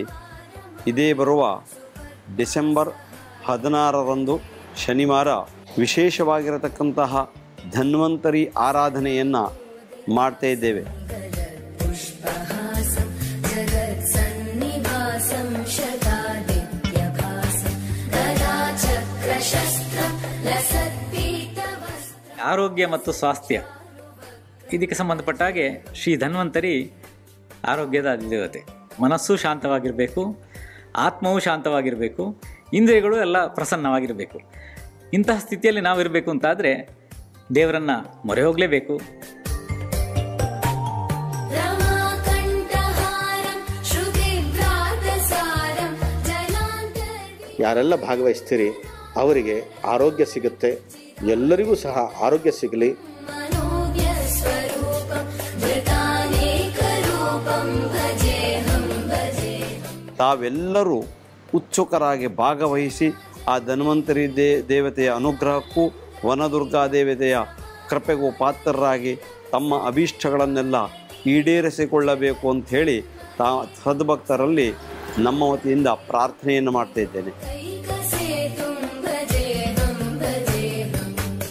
ಇದೇ ಬರುವ ಡಿಸೆಂಬರ್ ಹದಿನಾರರಂದು ಶನಿವಾರ ವಿಶೇಷವಾಗಿರತಕ್ಕಂತಹ ಧನ್ವಂತರಿ ಆರಾಧನೆಯನ್ನು ಮಾಡ್ತಾ ಇದ್ದೇವೆ पुष्पहासं जगत्सन्निवासं शतादित्यभासं गदाचक्रशस्त्रं लसत्पीतवस्त्रम् ಆರೋಗ್ಯ ಮತ್ತು ಸ್ವಾಸ್ಥ್ಯ ಇದಕ್ಕೆ ಸಂಬಂಧಪಟ್ಟ ಹಾಗೆ ಶ್ರೀ ಧನ್ವಂತರಿ ಆರೋಗ್ಯದ ಅಧಿದೇವತೆ ಮನಸ್ಸು ಶಾಂತವಾಗಿರಬೇಕು ಆತ್ಮವು ಶಾಂತವಾಗಿರಬೇಕು ಇಂದ್ರಿಯಗಳು ಎಲ್ಲ ಪ್ರಸನ್ನವಾಗಿರಬೇಕು ಇಂತಹ ಸ್ಥಿತಿಯಲ್ಲಿ ನಾವಿರಬೇಕು ಅಂತಾದರೆ ದೇವರನ್ನು ಮೊರೆ ಹೋಗಲೇಬೇಕು रमाकण्ठहारं श्रुतिव्रातसारं जलान्तर्वि ಯಾರೆಲ್ಲ ಭಾಗವಹಿಸ್ತೀರಿ ಅವರಿಗೆ ಆರೋಗ್ಯ ಸಿಗುತ್ತೆ ಎಲ್ಲರಿಗೂ ಸಹ ಆರೋಗ್ಯ ಸಿಗಲಿ मनोज्ञस्वरूपं धृतानेकरूपं भजेऽहं भजेऽहम् ತಾವೆಲ್ಲರೂ ಉತ್ಸುಕರಾಗಿ ಭಾಗವಹಿಸಿ ಆ ಧನ್ವಂತರಿ ದೇ ದೇವತೆಯ ಅನುಗ್ರಹಕ್ಕೂ ವನದುರ್ಗಾ ದೇವತೆಯ ಕೃಪೆಗೂ ಪಾತ್ರರಾಗಿ ತಮ್ಮ ಅಭೀಷ್ಟಗಳನ್ನೆಲ್ಲ ಈಡೇರಿಸಿಕೊಳ್ಳಬೇಕು ಅಂತ ಹೇಳಿ ತಾ ಸದ್ಭಕ್ತರಲ್ಲಿ ನಮ್ಮ ವತಿಯಿಂದ ಪ್ರಾರ್ಥನೆಯನ್ನು ಮಾಡ್ತಾ ಇದ್ದೇನೆ कैकसेतुं भजेऽहं भजेऽहम्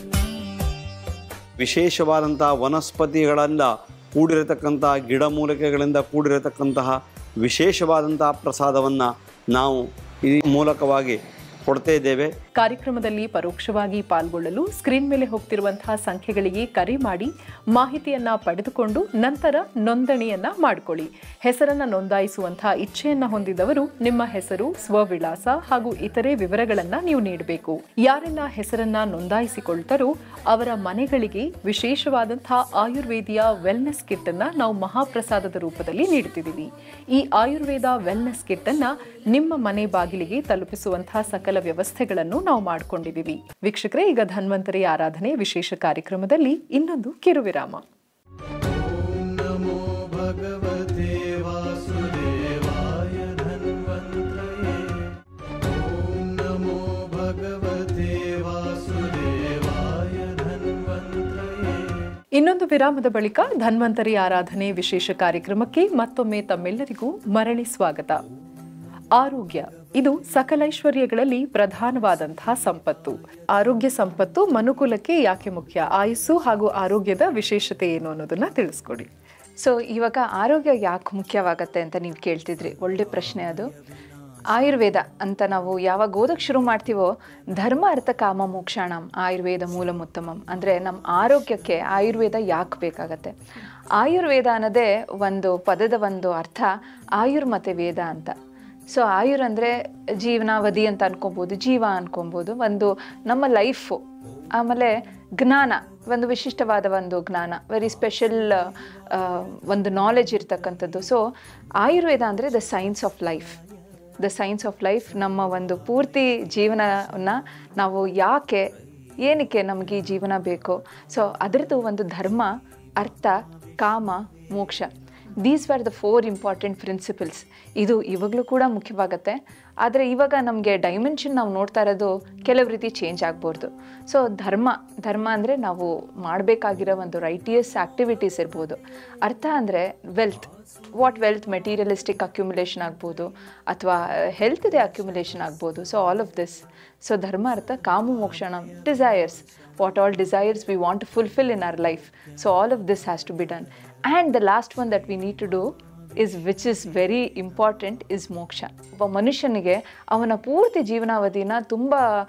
ವಿಶೇಷವಾದಂಥ ವನಸ್ಪತಿಗಳೆಲ್ಲ ಕೂಡಿರತಕ್ಕಂಥ ಗಿಡಮೂಲಿಕೆಗಳಿಂದ ಕೂಡಿರತಕ್ಕಂತಹ ವಿಶೇಷವಾದಂತಹ ಪ್ರಸಾದವನ್ನು ನಾವು ಈ ಮೂಲಕವಾಗಿ ಕೊಡ್ತಾ ಇದ್ದೇವೆ ಕಾರ್ಯಕ್ರಮದಲ್ಲಿ ಪರೋಕ್ಷವಾಗಿ ಪಾಲ್ಗೊಳ್ಳಲು ಸ್ಕ್ರೀನ್ ಮೇಲೆ ಹೋಗ್ತಿರುವಂತಹ ಸಂಖ್ಯೆಗಳಿಗೆ ಕರೆ ಮಾಡಿ ಮಾಹಿತಿಯನ್ನ ಪಡೆದುಕೊಂಡು ನಂತರ ನೋಂದಣಿಯನ್ನ ಮಾಡಿಕೊಳ್ಳಿ ಹೆಸರನ್ನ ನೋಂದಾಯಿಸುವಂತಹ ಇಚ್ಛೆಯನ್ನ ಹೊಂದಿದವರು ನಿಮ್ಮ ಹೆಸರು ಸ್ವವಿಳಾಸ ಹಾಗೂ ಇತರೆ ವಿವರಗಳನ್ನ ನೀವು ನೀಡಬೇಕು ಯಾರೆಲ್ಲ ಹೆಸರನ್ನ ನೋಂದಾಯಿಸಿಕೊಳ್ತಾರೋ ಅವರ ಮನೆಗಳಿಗೆ ವಿಶೇಷವಾದಂತಹ ಆಯುರ್ವೇದಿಯ ವೆಲ್ನೆಸ್ ಕಿಟ್ ಅನ್ನ ನಾವು ಮಹಾಪ್ರಸಾದದ ರೂಪದಲ್ಲಿ ನೀಡ್ತಿದ್ದೀವಿ ಈ ಆಯುರ್ವೇದ ವೆಲ್ನೆಸ್ ಕಿಟ್ ಅನ್ನ ನಿಮ್ಮ ಮನೆ ಬಾಗಿಲಿಗೆ ತಲುಪಿಸುವಂತಹ ಸಕಲ ವ್ಯವಸ್ಥೆಗಳನ್ನು ನಾವು ಮಾಡಿಕೊಂಡಿದ್ದೀವಿ ವೀಕ್ಷಕರೇ ಈಗ ಧನ್ವಂತರಿ ಆರಾಧನೆ ವಿಶೇಷ ಕಾರ್ಯಕ್ರಮದಲ್ಲಿ ಇನ್ನೊಂದು ಕಿರುವಿರಾಮ ॐ नमो भगवते वासुदेवाय धन्वन्त्रये ॐ नमो भगवते वासुदेवाय धन्वन्त्रये ಇನ್ನೊಂದು ವಿರಾಮದ ಬಳಿಕ ಧನ್ವಂತರಿ ಆರಾಧನೆ ವಿಶೇಷ ಕಾರ್ಯಕ್ರಮಕ್ಕೆ ಮತ್ತೊಮ್ಮೆ ತಮ್ಮೆಲ್ಲರಿಗೂ ಮರಳಿ ಸ್ವಾಗತ ಆರೋಗ್ಯ ಇದು ಸಕಲೈಶ್ವರ್ಯಗಳಲ್ಲಿ ಪ್ರಧಾನವಾದಂತಹ ಸಂಪತ್ತು ಆರೋಗ್ಯ ಸಂಪತ್ತು ಮನುಕುಲಕ್ಕೆ ಯಾಕೆ ಮುಖ್ಯ ಆಯುಸ್ಸು ಹಾಗೂ ಆರೋಗ್ಯದ ವಿಶೇಷತೆ ಏನು ಅನ್ನೋದನ್ನ ತಿಳಿಸ್ಕೊಡಿ ಸೊ ಇವಾಗ ಆರೋಗ್ಯ ಯಾಕೆ ಮುಖ್ಯವಾಗತ್ತೆ ಅಂತ ನೀವು ಕೇಳ್ತಿದ್ರಿ ಒಳ್ಳೆ ಪ್ರಶ್ನೆ ಅದು ಆಯುರ್ವೇದ ಅಂತ ನಾವು ಯಾವಾಗ ಓದಕ್ಕೆ ಶುರು ಮಾಡ್ತೀವೋ ಧರ್ಮ ಅರ್ಥ ಕಾಮ ಮೋಕ್ಷಾಣಂ ಆಯುರ್ವೇದ ಮೂಲಮುತ್ತಮಂ ಅಂದರೆ ನಮ್ಮ ಆರೋಗ್ಯಕ್ಕೆ ಆಯುರ್ವೇದ ಯಾಕೆ ಬೇಕಾಗತ್ತೆ ಆಯುರ್ವೇದ ಅನ್ನೋದೇ ಒಂದು ಪದದ ಒಂದು ಅರ್ಥ ಆಯುರ್ ಮತ್ತು ವೇದ ಅಂತ ಸೊ ಆಯುರ್ ಅಂದರೆ ಜೀವನಾವಧಿ ಅಂತ ಅನ್ಕೊಬೋದು ಜೀವ ಅನ್ಕೊಬೋದು ಒಂದು ನಮ್ಮ ಲೈಫು ಆಮೇಲೆ ಜ್ಞಾನ ಒಂದು ವಿಶಿಷ್ಟವಾದ ಒಂದು ಜ್ಞಾನ ವೆರಿ ಸ್ಪೆಷಲ್ ಒಂದು ನಾಲೆಜ್ ಇರ್ತಕ್ಕಂಥದ್ದು ಸೊ ಆಯುರ್ವೇದ ಅಂದರೆ the science of life the science of life ನಮ್ಮ ಒಂದು ಪೂರ್ತಿ ಜೀವನವನ್ನು ನಾವು ಯಾಕೆ ಏನಕ್ಕೆ ನಮಗೆ ಈ ಜೀವನ ಬೇಕು ಸೊ ಅದರದ್ದು ಒಂದು ಧರ್ಮ Artha Kama Moksha these are the four important principles ಇದು ಇವಾಗಲೂ ಕೂಡ ಮುಖ್ಯವಾಗತ್ತೆ ಆದರೆ ಇವಾಗ ನಮಗೆ ಡೈಮೆನ್ಷನ್ ನಾವು ನೋಡ್ತಾ ಇರೋದು ಕೆಲವು ರೀತಿ ಚೇಂಜ್ ಆಗ್ಬೋದು ಸೊ ಧರ್ಮ ಧರ್ಮ ಅಂದರೆ ನಾವು ಮಾಡಬೇಕಾಗಿರೋ ಒಂದು ರೈಟಿಯಸ್ ಆ್ಯಕ್ಟಿವಿಟೀಸ್ ಇರ್ಬೋದು ಅರ್ಥ ಅಂದರೆ wealth what wealth materialistic accumulation ಆಗ್ಬೋದು ಅಥವಾ ಹೆಲ್ತ್ದೇ ಅಕ್ಯುಮುಲೇಷನ್ ಆಗ್ಬೋದು so all of this so Dharma Artha ಕಾಮು ಮೋಕ್ಷಣ desires what all desires we want to fulfill in our life. So, all of this has to be done. And the last one that we need to do is which is very important is ಮೋಕ್ಷ ಒಬ್ಬ ಮನುಷ್ಯನಿಗೆ ಅವನ ಪೂರ್ತಿ ಜೀವನಾವಧಿನ ತುಂಬ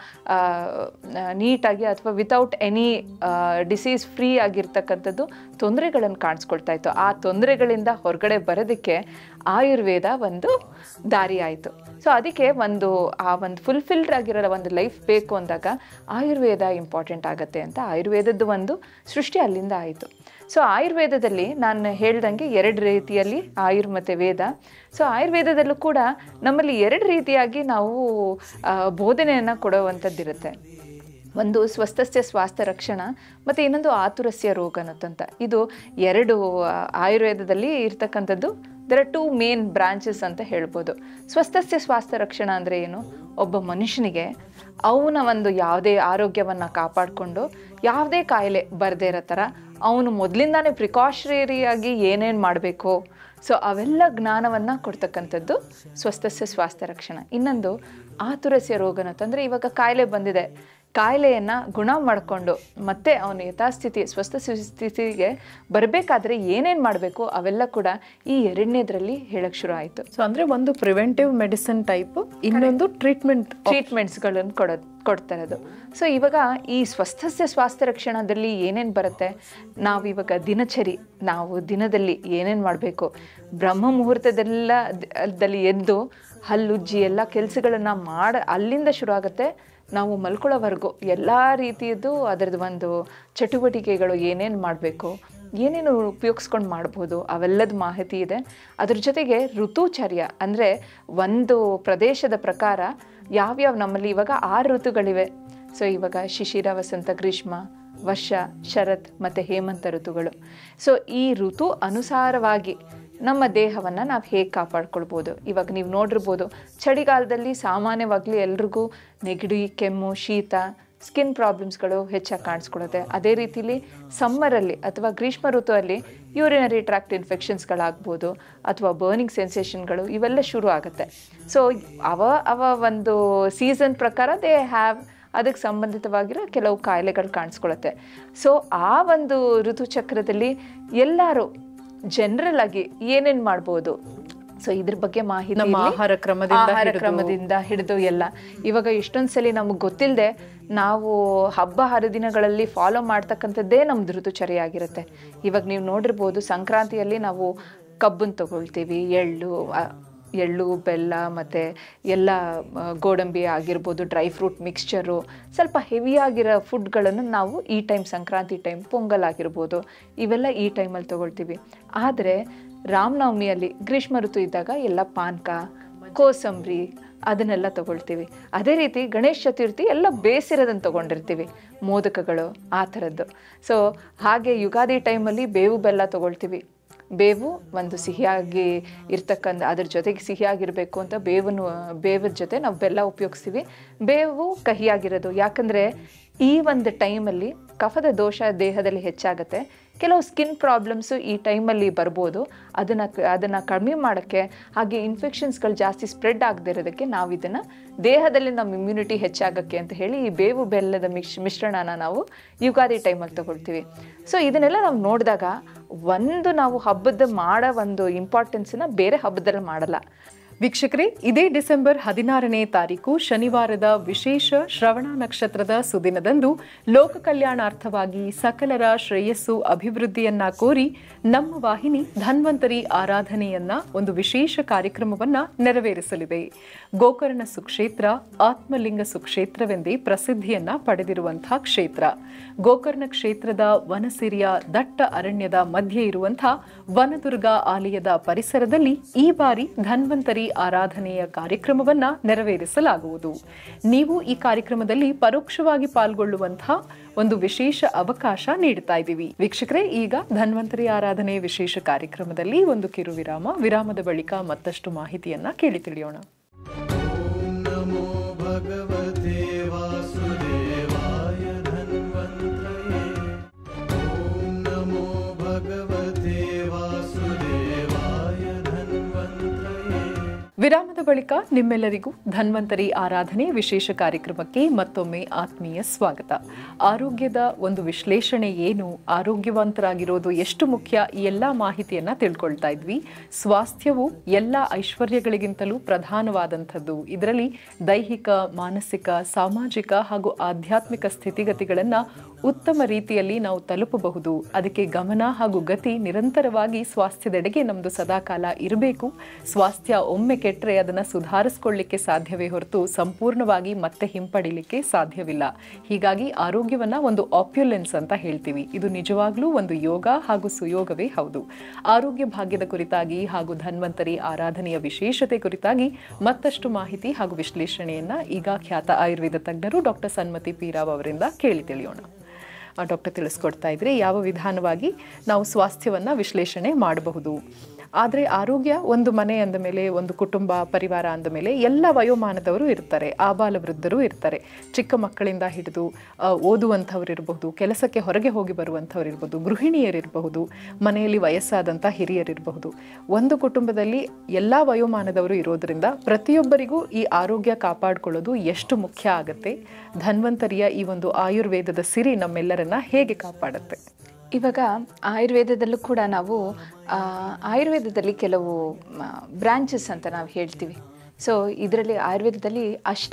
ನೀಟಾಗಿ ಅಥವಾ without any disease free ಆಗಿರ್ತಕ್ಕಂಥದ್ದು ತೊಂದರೆಗಳನ್ನು ಕಾಣಿಸ್ಕೊಳ್ತಾ ಇತ್ತು ಆ ತೊಂದರೆಗಳಿಂದ ಹೊರಗಡೆ ಬರೋದಕ್ಕೆ ಆಯುರ್ವೇದ ಒಂದು ದಾರಿ ಆಯಿತು ಸೊ ಅದಕ್ಕೆ ಒಂದು ಆ ಒಂದು ಫುಲ್ಫಿಲ್ಡ್ ಆಗಿರೋ ಒಂದು ಲೈಫ್ ಬೇಕು ಅಂದಾಗ ಆಯುರ್ವೇದ ಇಂಪಾರ್ಟೆಂಟ್ ಆಗುತ್ತೆ ಅಂತ ಆಯುರ್ವೇದದ್ದು ಒಂದು ಸೃಷ್ಟಿ ಅಲ್ಲಿಂದ ಆಯಿತು ಸೊ ಆಯುರ್ವೇದದಲ್ಲಿ ನಾನು ಹೇಳ್ದಂಗೆ ಎರಡು ರೀತಿಯಲ್ಲಿ ಆಯುರ್ ಮತ್ತು ವೇದ ಸೊ ಆಯುರ್ವೇದದಲ್ಲೂ ಕೂಡ ನಮ್ಮಲ್ಲಿ ಎರಡು ರೀತಿಯಾಗಿ ನಾವು ಬೋಧನೆಯನ್ನು ಕೊಡುವಂಥದ್ದಿರುತ್ತೆ ಒಂದು ಸ್ವಸ್ಥಸ್ಯ ಸ್ವಾಸ್ಥ್ಯ ರಕ್ಷಣ ಮತ್ತು ಇನ್ನೊಂದು ಆತುರಸ್ಯ ರೋಗನತ್ತಂತ ಇದು ಎರಡು ಆ, ಆಯುರ್ವೇದದಲ್ಲಿ ಇರ್ತಕ್ಕಂಥದ್ದು there are two main branches ಅಂತ ಹೇಳ್ಬೋದು ಸ್ವಸ್ಥಸ್ಯ ಸ್ವಾಸ್ಥ್ಯ ರಕ್ಷಣಾ ಅಂದರೆ ಏನು ಒಬ್ಬ ಮನುಷ್ಯನಿಗೆ ಅವನ ಒಂದು ಯಾವುದೇ ಆರೋಗ್ಯವನ್ನು ಕಾಪಾಡಿಕೊಂಡು ಯಾವುದೇ ಕಾಯಿಲೆ ಬರದೇ ಇರೋ ಥರ ಅವನು ಮೊದಲಿಂದಾನೇ ಪ್ರಿಕಾಷನರಿಯಾಗಿ ಏನೇನು ಮಾಡಬೇಕು ಸೊ ಅವೆಲ್ಲ ಜ್ಞಾನವನ್ನು ಕೊಡ್ತಕ್ಕಂಥದ್ದು ಸ್ವಸ್ಥಸ್ಯ ಸ್ವಾಸ್ಥ್ಯ ರಕ್ಷಣಾ ಇನ್ನೊಂದು ಆತುರಸ್ಯ ರೋಗನತ್ತಂದರೆ ಇವಾಗ ಕಾಯಿಲೆ ಬಂದಿದೆ ಕಾಯಿಲೆಯನ್ನು ಗುಣ ಮಾಡಿಕೊಂಡು ಮತ್ತೆ ಅವನು ಯಥಾಸ್ಥಿತಿ ಸ್ವಸ್ಥ ಸ್ಥಿತಿಗೆ ಬರಬೇಕಾದ್ರೆ ಏನೇನು ಮಾಡಬೇಕು ಅವೆಲ್ಲ ಕೂಡ ಈ ಎರಡನೇದರಲ್ಲಿ ಹೇಳಕ್ಕೆ ಶುರು ಆಯಿತು ಸೊ ಅಂದ್ರೆ ಒಂದು ಪ್ರಿವೆಂಟಿವ್ ಮೆಡಿಸಿನ್ ಟೈಪ್ ಇನ್ನೊಂದು ಟ್ರೀಟ್ಮೆಂಟ್ ಟ್ರೀಟ್ಮೆಂಟ್ಸ್ಗಳನ್ನು ಕೊಡೋದು ಕೊಡ್ತಾ ಇರೋದು ಸೊ ಇವಾಗ ಈ ಸ್ವಸ್ಥಸ್ಯ ಸ್ವಾಸ್ಥ್ಯ ರಕ್ಷಣಾದಲ್ಲಿ ಏನೇನು ಬರುತ್ತೆ ನಾವು ಇವಾಗ ದಿನಚರಿ ನಾವು ದಿನದಲ್ಲಿ ಏನೇನು ಮಾಡಬೇಕು ಬ್ರಹ್ಮ ಮುಹೂರ್ತದೆಲ್ಲ ದಲ್ಲಿ ಎದ್ದು ಹಲ್ಲುಜ್ಜಿ ಎಲ್ಲ ಕೆಲಸಗಳನ್ನು ಮಾಡ ಅಲ್ಲಿಂದ ಶುರು ಆಗುತ್ತೆ ನಾವು ಮಲ್ಕೊಳ್ಳೋವರೆಗೂ ಎಲ್ಲ ರೀತಿಯದ್ದು ಅದರದ್ದು ಒಂದು ಚಟುವಟಿಕೆಗಳು ಏನೇನು ಮಾಡಬೇಕು ಏನೇನು ಉಪಯೋಗಿಸ್ಕೊಂಡು ಮಾಡ್ಬೋದು ಅವೆಲ್ಲದ ಮಾಹಿತಿ ಇದೆ ಅದ್ರ ಜೊತೆಗೆ ಋತುಚರ್ಯ ಅಂದರೆ ಒಂದು ಪ್ರದೇಶದ ಪ್ರಕಾರ ಯಾವ್ಯಾವ ನಮ್ಮಲ್ಲಿ ಇವಾಗ ಆರು ಋತುಗಳಿವೆ ಸೊ ಇವಾಗ ಶಿಶಿರ ವಸಂತ ಗ್ರೀಷ್ಮ ವರ್ಷ ಶರತ್ ಮತ್ತು ಹೇಮಂತ ಋತುಗಳು ಸೊ ಈ ಋತು ಅನುಸಾರವಾಗಿ ನಮ್ಮ ದೇಹವನ್ನು ನಾವು ಹೇಗೆ ಕಾಪಾಡ್ಕೊಳ್ಬೋದು ಇವಾಗ ನೀವು ನೋಡಿರ್ಬೋದು ಚಳಿಗಾಲದಲ್ಲಿ ಸಾಮಾನ್ಯವಾಗಲಿ ಎಲ್ರಿಗೂ ನೆಗಡಿ ಕೆಮ್ಮು ಶೀತ ಸ್ಕಿನ್ ಪ್ರಾಬ್ಲಮ್ಸ್ಗಳು ಹೆಚ್ಚಾಗಿ ಕಾಣಿಸ್ಕೊಳ್ಳುತ್ತೆ ಅದೇ ರೀತಿಲಿ ಸಮ್ಮರಲ್ಲಿ ಅಥವಾ ಗ್ರೀಷ್ಮ ಋತುವಲ್ಲಿ ಯೂರಿನರಿ ಟ್ರ್ಯಾಕ್ಟ್ ಇನ್ಫೆಕ್ಷನ್ಸ್ಗಳಾಗ್ಬೋದು ಅಥವಾ ಬರ್ನಿಂಗ್ ಸೆನ್ಸೇಷನ್ಗಳು ಇವೆಲ್ಲ ಶುರು ಆಗುತ್ತೆ ಸೊ ಅವ ಅವ ಒಂದು ಸೀಸನ್ ಪ್ರಕಾರ ದೇ ಹ್ಯಾವ್ ಅದಕ್ಕೆ ಸಂಬಂಧಿತವಾಗಿರೋ ಕೆಲವು ಕಾಯಿಲೆಗಳು ಕಾಣಿಸ್ಕೊಳ್ಳುತ್ತೆ ಸೊ ಆ ಒಂದು ಋತುಚಕ್ರದಲ್ಲಿ ಎಲ್ಲರೂ ಜನರಲ್ ಆಗಿ ಏನೇನು ಮಾಡ್ಬೋದು ಸೊ ಇದ್ರ ಬಗ್ಗೆ ಮಾಹಿತಿ ನಮ್ಮ ಇಲ್ಲಿ ಆಹಾರ ಕ್ರಮದಿಂದ ಆಹಾರ ಹಿಡಿದು- ಕ್ರಮದಿಂದ ಹಿಡಿದು ಎಲ್ಲ ಇವಾಗ ಎಷ್ಟೊಂದು ಸಲ ನಮಗೆ ಗೊತ್ತಿಲ್ಲದೆ ನಾವು ಹಬ್ಬ ಹರಿದಿನಗಳಲ್ಲಿ ಫಾಲೋ ಮಾಡ್ತಕ್ಕಂಥದ್ದೇ ನಮ್ದು ಋತುಚರ್ಯ ಆಗಿರುತ್ತೆ ಇವಾಗ ನೀವು ನೋಡಿರ್ಬೋದು ಸಂಕ್ರಾಂತಿಯಲ್ಲಿ ನಾವು ಕಬ್ಬನ್ನು ತಗೊಳ್ತೀವಿ ಎಳ್ಳು ಆ, ಎಳ್ಳು ಬೆಲ್ಲ ಮತ್ತು ಎಲ್ಲ ಆ, ಗೋಡಂಬಿ ಆಗಿರ್ಬೋದು ಡ್ರೈ ಫ್ರೂಟ್ ಮಿಕ್ಸ್ಚರು ಸ್ವಲ್ಪ ಹೆವಿಯಾಗಿರೋ ಫುಡ್ಗಳನ್ನು ನಾವು ಈ ಟೈಮ್ ಸಂಕ್ರಾಂತಿ ಟೈಮ್ ಪೊಂಗಲ್ ಆಗಿರ್ಬೋದು ಇವೆಲ್ಲ ಈ ಟೈಮಲ್ಲಿ ತಗೊಳ್ತೀವಿ ಆದರೆ ರಾಮನವಮಿಯಲ್ಲಿ ಗ್ರೀಷ್ಮ ಋತು ಇದ್ದಾಗ ಎಲ್ಲ ಪಾನಕ ಕೋಸಂಬರಿ ಅದನ್ನೆಲ್ಲ ತಗೊಳ್ತೀವಿ ಅದೇ ರೀತಿ ಗಣೇಶ ಚತುರ್ಥಿ ಎಲ್ಲ ಬೇಸಿರೋದನ್ನು ತಗೊಂಡಿರ್ತೀವಿ ಮೋದಕಗಳು ಆ ಥರದ್ದು ಸೊ ಹಾಗೆ ಯುಗಾದಿ ಟೈಮಲ್ಲಿ ಬೇವು ಬೆಲ್ಲ ತಗೊಳ್ತೀವಿ ಬೇವು ಒಂದು ಸಿಹಿಯಾಗಿ ಇರ್ತಕ್ಕಂಥ ಅದ್ರ ಜೊತೆಗೆ ಸಿಹಿಯಾಗಿರಬೇಕು ಅಂತ ಬೇವನ್ನು ಬೇವದ ಜೊತೆ ನಾವು ಬೆಲ್ಲ ಉಪಯೋಗಿಸ್ತೀವಿ ಬೇವು ಕಹಿಯಾಗಿರೋದು ಯಾಕಂದರೆ ಈ ಒಂದು ಟೈಮಲ್ಲಿ ಕಫದ ದೋಷ ದೇಹದಲ್ಲಿ ಹೆಚ್ಚಾಗುತ್ತೆ ಕೆಲವು ಸ್ಕಿನ್ ಪ್ರಾಬ್ಲಮ್ಸು ಈ ಟೈಮಲ್ಲಿ ಬರ್ಬೋದು ಅದನ್ನು ಅದನ್ನು ಕಡಿಮೆ ಮಾಡೋಕ್ಕೆ ಹಾಗೆ ಇನ್ಫೆಕ್ಷನ್ಸ್ಗಳು ಜಾಸ್ತಿ ಸ್ಪ್ರೆಡ್ ಆಗದೆ ಇರೋದಕ್ಕೆ ನಾವು ಇದನ್ನು ದೇಹದಲ್ಲಿ ನಮ್ಮ ಇಮ್ಯುನಿಟಿ ಹೆಚ್ಚಾಗಕ್ಕೆ ಅಂತ ಹೇಳಿ ಈ ಬೇವು ಬೆಲ್ಲದ ಮಿಶ್ ಮಿಶ್ರಣನ ನಾವು ಯುಗಾದಿ ಟೈಮಲ್ಲಿ ತಗೊಳ್ತೀವಿ ಸೊ ಇದನ್ನೆಲ್ಲ ನಾವು ನೋಡಿದಾಗ ಒಂದು ನಾವು ಹಬ್ಬದ ಮಾಡೋ ಒಂದು ಇಂಪಾರ್ಟೆನ್ಸನ್ನ ಬೇರೆ ಹಬ್ಬದಲ್ಲಿ ಮಾಡಲ್ಲ ವೀಕ್ಷಕರೇ ಇದೇ ಡಿಸೆಂಬರ್ ಹದಿನಾರನೇ ತಾರೀಕು ಶನಿವಾರದ ವಿಶೇಷ ಶ್ರವಣ ನಕ್ಷತ್ರದ ಸುದಿನದಂದು ಲೋಕ ಕಲ್ಯಾಣಾರ್ಥವಾಗಿ ಸಕಲರ ಶ್ರೇಯಸ್ಸು ಅಭಿವೃದ್ಧಿಯನ್ನ ಕೋರಿ ನಮ್ಮ ವಾಹಿನಿ ಧನ್ವಂತರಿ ಆರಾಧನೆಯನ್ನ ಒಂದು ವಿಶೇಷ ಕಾರ್ಯಕ್ರಮವನ್ನ ನೆರವೇರಿಸಲಿದೆ ಗೋಕರ್ಣ ಸುಕ್ಷೇತ್ರ ಆತ್ಮಲಿಂಗ ಸುಕ್ಷೇತ್ರವೆಂದೇ ಪ್ರಸಿದ್ಧಿಯನ್ನ ಪಡೆದಿರುವಂತಹ ಕ್ಷೇತ್ರ ಗೋಕರ್ಣ ಕ್ಷೇತ್ರದ ವನಸಿರಿಯ ದಟ್ಟ ಅರಣ್ಯದ ಮಧ್ಯೆ ಇರುವಂತಹ ವನದುರ್ಗ ಆಲಯದ ಪರಿಸರದಲ್ಲಿ ಈ ಬಾರಿ ಧನ್ವಂತರಿ ಆರಾಧನೆಯ ಕಾರ್ಯಕ್ರಮವನ್ನ ನೆರವೇರಿಸಲಾಗುವುದು ನೀವು ಈ ಕಾರ್ಯಕ್ರಮದಲ್ಲಿ ಪರೋಕ್ಷವಾಗಿ ಪಾಲ್ಗೊಳ್ಳುವಂತಹ ಒಂದು ವಿಶೇಷ ಅವಕಾಶ ನೀಡ್ತಾ ಇದ್ದೀವಿ ವೀಕ್ಷಕರೇ ಈಗ ಧನ್ವಂತರಿ ಆರಾಧನೆ ವಿಶೇಷ ಕಾರ್ಯಕ್ರಮದಲ್ಲಿ ಒಂದು ಕಿರು ವಿರಾಮ ವಿರಾಮದ ಬಳಿಕ ಮತ್ತಷ್ಟು ಮಾಹಿತಿಯನ್ನ ಕೇಳಿ ತಿಳಿಯೋಣ ॐ नमो भगवते वासुदेवाय धन्वन्त्रये ॐ नमो भगवते वासुदेवाय धन्वन्त्रये ವಿರಾಮದ ಬಳಿಕ ನಿಮ್ಮೆಲ್ಲರಿಗೂ ಧನ್ವಂತರಿ ಆರಾಧನೆ ವಿಶೇಷ ಕಾರ್ಯಕ್ರಮಕ್ಕೆ ಮತ್ತೊಮ್ಮೆ ಆತ್ಮೀಯ ಸ್ವಾಗತ ಆರೋಗ್ಯದ ಒಂದು ವಿಶ್ಲೇಷಣೆ ಏನು ಆರೋಗ್ಯವಂತರಾಗಿರೋದು ಎಷ್ಟು ಮುಖ್ಯ ಈ ಎಲ್ಲ ಮಾಹಿತಿಯನ್ನ ತಿಳ್ಕೊಳ್ತಾ ಇದ್ವಿ ಸ್ವಾಸ್ಥ್ಯವು ಎಲ್ಲ ಐಶ್ವರ್ಯಗಳಿಗಿಂತಲೂ ಪ್ರಧಾನವಾದಂಥದ್ದು ಇದರಲ್ಲಿ ದೈಹಿಕ ಮಾನಸಿಕ ಸಾಮಾಜಿಕ ಹಾಗೂ ಆಧ್ಯಾತ್ಮಿಕ ಸ್ಥಿತಿಗತಿಗಳನ್ನು ಉತ್ತಮ ರೀತಿಯಲ್ಲಿ ನಾವು ತಲುಪಬಹುದು ಅದಕ್ಕೆ ಗಮನ ಹಾಗೂ ಗತಿ ನಿರಂತರವಾಗಿ ಸ್ವಾಸ್ಥ್ಯದೆಡೆಗೆ ನಮ್ಮದು ಸದಾಕಾಲ ಇರಬೇಕು ಸ್ವಾಸ್ಥ್ಯ ಒಮ್ಮೆ ಕೆಟ್ಟರೆ ಅದನ್ನು ಸುಧಾರಿಸ್ಕೊಳ್ಳಿಕ್ಕೆ ಸಾಧ್ಯವೇ ಹೊರತು ಸಂಪೂರ್ಣವಾಗಿ ಮತ್ತೆ ಹಿಂಪಡಿಲಿಕ್ಕೆ ಸಾಧ್ಯವಿಲ್ಲ ಹೀಗಾಗಿ ಆರೋಗ್ಯವನ್ನ ಒಂದು ಆಪ್ಯುಲೆನ್ಸ್ ಅಂತ ಹೇಳ್ತೀವಿ ಇದು ನಿಜವಾಗ್ಲೂ ಒಂದು ಯೋಗ ಹಾಗೂ ಸುಯೋಗವೇ ಹೌದು ಆರೋಗ್ಯ ಭಾಗ್ಯದ ಕುರಿತಾಗಿ ಹಾಗೂ ಧನ್ವಂತರಿ ಆರಾಧನೆಯ ವಿಶೇಷತೆ ಕುರಿತಾಗಿ ಮತ್ತಷ್ಟು ಮಾಹಿತಿ ಹಾಗೂ ವಿಶ್ಲೇಷಣೆಯನ್ನ ಈಗ ಖ್ಯಾತ ಆಯುರ್ವೇದ ತಜ್ಞರು ಡಾಕ್ಟರ್ ಸನ್ಮತಿ ಪೀರಾವ್ ಅವರಿಂದ ಕೇಳಿ ತಿಳಿಯೋಣ ಆ, ಡಾಕ್ಟರ್ ತಿಳಿಸ್ಕೊಡ್ತಾ ಇದ್ರೆ ಯಾವ ವಿಧಾನವಾಗಿ ನಾವು ಸ್ವಾಸ್ಥ್ಯವನ್ನು ವಿಶ್ಲೇಷಣೆ ಮಾಡಬಹುದು ಆದರೆ ಆರೋಗ್ಯ ಒಂದು ಮನೆ ಅಂದ ಮೇಲೆ ಒಂದು ಕುಟುಂಬ ಪರಿವಾರ ಅಂದ ಮೇಲೆ ಎಲ್ಲ ವಯೋಮಾನದವರು ಇರ್ತಾರೆ ಆಬಾಲ ವೃದ್ಧರು ಇರ್ತಾರೆ ಚಿಕ್ಕ ಮಕ್ಕಳಿಂದ ಹಿಡಿದು ಆ, ಓದುವಂಥವ್ರು ಇರಬಹುದು ಕೆಲಸಕ್ಕೆ ಹೊರಗೆ ಹೋಗಿ ಬರುವಂಥವ್ರು ಇರ್ಬೋದು ಗೃಹಿಣಿಯರಿರಬಹುದು ಮನೆಯಲ್ಲಿ ವಯಸ್ಸಾದಂಥ ಹಿರಿಯರಿರಬಹುದು ಒಂದು ಕುಟುಂಬದಲ್ಲಿ ಎಲ್ಲ ವಯೋಮಾನದವರು ಇರೋದರಿಂದ ಪ್ರತಿಯೊಬ್ಬರಿಗೂ ಈ ಆರೋಗ್ಯ ಕಾಪಾಡಿಕೊಳ್ಳೋದು ಎಷ್ಟು ಮುಖ್ಯ ಆಗುತ್ತೆ ಧನ್ವಂತರಿಯ ಈ ಒಂದು ಆಯುರ್ವೇದದ ಸಿರಿ ನಮ್ಮೆಲ್ಲರನ್ನ ಹೇಗೆ ಕಾಪಾಡುತ್ತೆ ಇವಾಗ ಆಯುರ್ವೇದದಲ್ಲೂ ಕೂಡ ನಾವು ಆ, ಆಯುರ್ವೇದದಲ್ಲಿ ಕೆಲವು ಬ್ರಾಂಚಸ್ ಅಂತ ನಾವು ಹೇಳ್ತೀವಿ ಸೊ ಇದರಲ್ಲಿ ಆಯುರ್ವೇದದಲ್ಲಿ ಅಷ್ಟ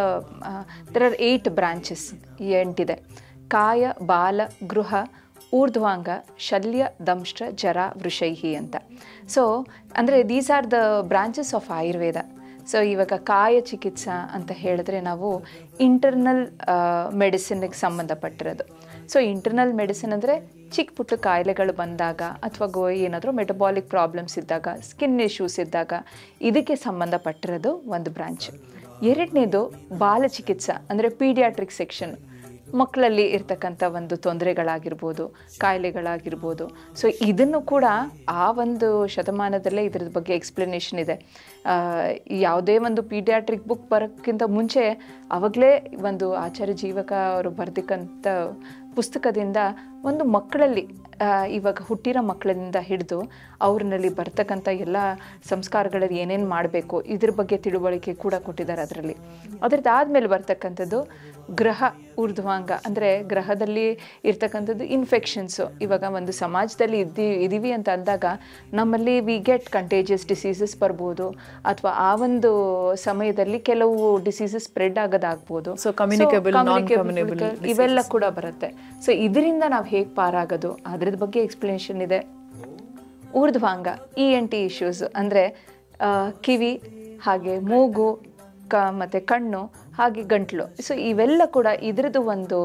ದರ್ ಆರ್ ಏಯ್ಟ್ ಬ್ರಾಂಚಸ್ ಎಂಟಿದೆ ಕಾಯ ಬಾಲ ಗೃಹ ಊರ್ಧ್ವಾಂಗ ಶಲ್ಯ ದಂಷ್ಟ ಜರ ವೃಷೈಹಿ ಅಂತ ಸೊ ಅಂದರೆ these are the branches of Ayurveda so ಇವಾಗ ಕಾಯ ಚಿಕಿತ್ಸಾ ಅಂತ ಹೇಳಿದ್ರೆ ನಾವು ಇಂಟರ್ನಲ್ ಮೆಡಿಸಿನ್ಗೆ ಸಂಬಂಧಪಟ್ಟಿರೋದು ಸೊ ಇಂಟರ್ನಲ್ ಮೆಡಿಸಿನ್ ಅಂದರೆ ಚಿಕ್ಕ ಪುಟ್ಟ ಕಾಯಿಲೆಗಳು ಬಂದಾಗ ಅಥವಾ ಗೋ ಏನಾದರೂ ಮೆಟಬಾಲಿಕ್ ಪ್ರಾಬ್ಲಮ್ಸ್ ಇದ್ದಾಗ ಸ್ಕಿನ್ ಇಶ್ಯೂಸ್ ಇದ್ದಾಗ ಇದಕ್ಕೆ ಸಂಬಂಧಪಟ್ಟಿರೋದು ಒಂದು ಬ್ರಾಂಚ್ ಎರಡನೇದು ಬಾಲ ಚಿಕಿತ್ಸಾ ಅಂದರೆ ಪೀಡಿಯಾಟ್ರಿಕ್ ಸೆಕ್ಷನ್ ಮಕ್ಕಳಲ್ಲಿ ಇರ್ತಕ್ಕಂಥ ಒಂದು ತೊಂದರೆಗಳಾಗಿರ್ಬೋದು ಕಾಯಿಲೆಗಳಾಗಿರ್ಬೋದು ಸೊ ಇದನ್ನು ಕೂಡ ಆ ಒಂದು ಶತಮಾನದಲ್ಲೇ ಇದ್ರ ಬಗ್ಗೆ ಎಕ್ಸ್ಪ್ಲನೇಷನ್ ಇದೆ ಆ, ಯಾವುದೇ ಒಂದು ಪೀಡಿಯಾಟ್ರಿಕ್ ಬುಕ್ ಬರೋಕ್ಕಿಂತ ಮುಂಚೆ ಅವಾಗಲೇ ಒಂದು ಆಚಾರ್ಯ ಜೀವಕ ಅವರು ಬರ್ದಿಕ್ಕಂಥ ಪುಸ್ತಕದಿಂದ ಒಂದು ಮಕ್ಕಳಲ್ಲಿ ಆ, ಇವಾಗ ಹುಟ್ಟಿರೋ ಮಕ್ಕಳಿಂದ ಹಿಡಿದು ಅವ್ರನ್ನಲ್ಲಿ ಬರ್ತಕ್ಕಂಥ ಎಲ್ಲ ಸಂಸ್ಕಾರಗಳಲ್ಲಿ ಏನೇನು ಮಾಡಬೇಕು ಇದ್ರ ಬಗ್ಗೆ ತಿಳುವಳಿಕೆ ಕೂಡ ಕೊಟ್ಟಿದ್ದಾರೆ ಅದರಲ್ಲಿ ಅದರದ್ದಾದ್ಮೇಲೆ ಬರ್ತಕ್ಕಂಥದ್ದು ಗ್ರಹ ಊರ್ಧ್ವಾಂಗ ಅಂದರೆ ಗ್ರಹದಲ್ಲಿ ಇರ್ತಕ್ಕಂಥದ್ದು ಇನ್ಫೆಕ್ಷನ್ಸು ಇವಾಗ ಒಂದು ಸಮಾಜದಲ್ಲಿ ಇದ್ದಿ ಇದೀವಿ ಅಂತ ಅಂದಾಗ ನಮ್ಮಲ್ಲಿ ವಿ ಗೆಟ್ ಕಂಟೇಜಿಯಸ್ ಡಿಸೀಸಸ್ ಬರ್ಬೋದು ಅಥವಾ ಆ ಒಂದು ಸಮಯದಲ್ಲಿ ಕೆಲವು ಡಿಸೀಸಸ್ ಸ್ಪ್ರೆಡ್ ಆಗೋದಾಗ್ಬೋದು So, communicable, So, non-communicable communicable ಇವೆಲ್ಲ ಕೂಡ ಬರುತ್ತೆ ಸೊ ಇದರಿಂದ ನಾವು ಹೇಗೆ ಪಾರಾಗೋದು ಅದ್ರದ್ದು ಬಗ್ಗೆ ಎಕ್ಸ್ಪ್ಲನೇಷನ್ ಇದೆ ಊರ್ಧ್ವಾಂಗ ಇ ಎನ್ ಟಿ ಇಶ್ಯೂಸ್ ಅಂದರೆ ಕಿವಿ ಹಾಗೆ ಮೂಗು ಕ ಮತ್ತು ಕಣ್ಣು ಹಾಗೆ ಗಂಟ್ಲು ಸೊ ಇವೆಲ್ಲ ಕೂಡ ಇದ್ರದ್ದು ಒಂದು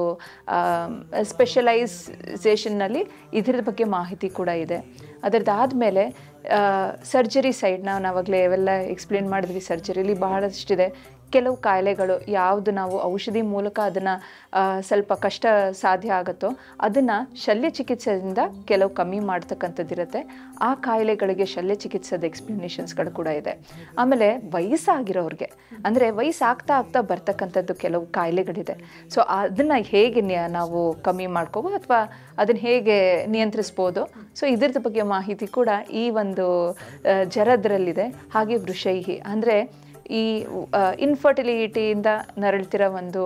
ಸ್ಪೆಷಲೈಸೇಷನ್ನಲ್ಲಿ ಇದ್ರದ್ದು ಬಗ್ಗೆ ಮಾಹಿತಿ ಕೂಡ ಇದೆ ಅದರದ್ದಾದಮೇಲೆ ಸರ್ಜರಿ ಸೈಡ್ ನಾವು ನಾವಾಗಲೇ ಅವೆಲ್ಲ ಎಕ್ಸ್ಪ್ಲೇನ್ ಮಾಡಿದ್ವಿ ಸರ್ಜರಿಲಿ ಬಹಳಷ್ಟಿದೆ ಕೆಲವು ಕಾಯಿಲೆಗಳು ಯಾವುದು ನಾವು ಔಷಧಿ ಮೂಲಕ ಅದನ್ನು ಸ್ವಲ್ಪ ಕಷ್ಟ ಸಾಧ್ಯ ಆಗುತ್ತೋ ಅದನ್ನು ಶಲ್ಯ ಚಿಕಿತ್ಸೆಯಿಂದ ಕೆಲವು ಕಮ್ಮಿ ಮಾಡ್ತಕ್ಕಂಥದ್ದಿರುತ್ತೆ ಆ ಕಾಯಿಲೆಗಳಿಗೆ ಶಲ್ಯ ಚಿಕಿತ್ಸೆದ ಎಕ್ಸ್ಪ್ಲನೇಷನ್ಸ್ಗಳು ಕೂಡ ಇದೆ ಆಮೇಲೆ ವಯಸ್ಸಾಗಿರೋರಿಗೆ ಅಂದರೆ ವಯಸ್ಸಾಗ್ತಾ ಆಗ್ತಾ ಬರ್ತಕ್ಕಂಥದ್ದು ಕೆಲವು ಕಾಯಿಲೆಗಳಿದೆ ಸೊ ಅದನ್ನು ಹೇಗೆ ನ್ಯ- ನಾವು ಕಮ್ಮಿ ಮಾಡ್ಕೋಬೋದು ಅಥವಾ ಅದನ್ನು ಹೇಗೆ ನಿಯಂತ್ರಿಸ್ಬೋದು ಸೊ ಇದ್ರದ್ದು ಬಗ್ಗೆ ಮಾಹಿತಿ ಕೂಡ ಈ ಒಂದು ಆ, ಜರದ್ರಲ್ಲಿದೆ ಹಾಗೆ ವೃಷೈಹಿ ಅಂದರೆ ಈ ಇನ್ಫರ್ಟಿಲಿಟಿಯಿಂದ ನರಳ್ತಿರೋ ಒಂದು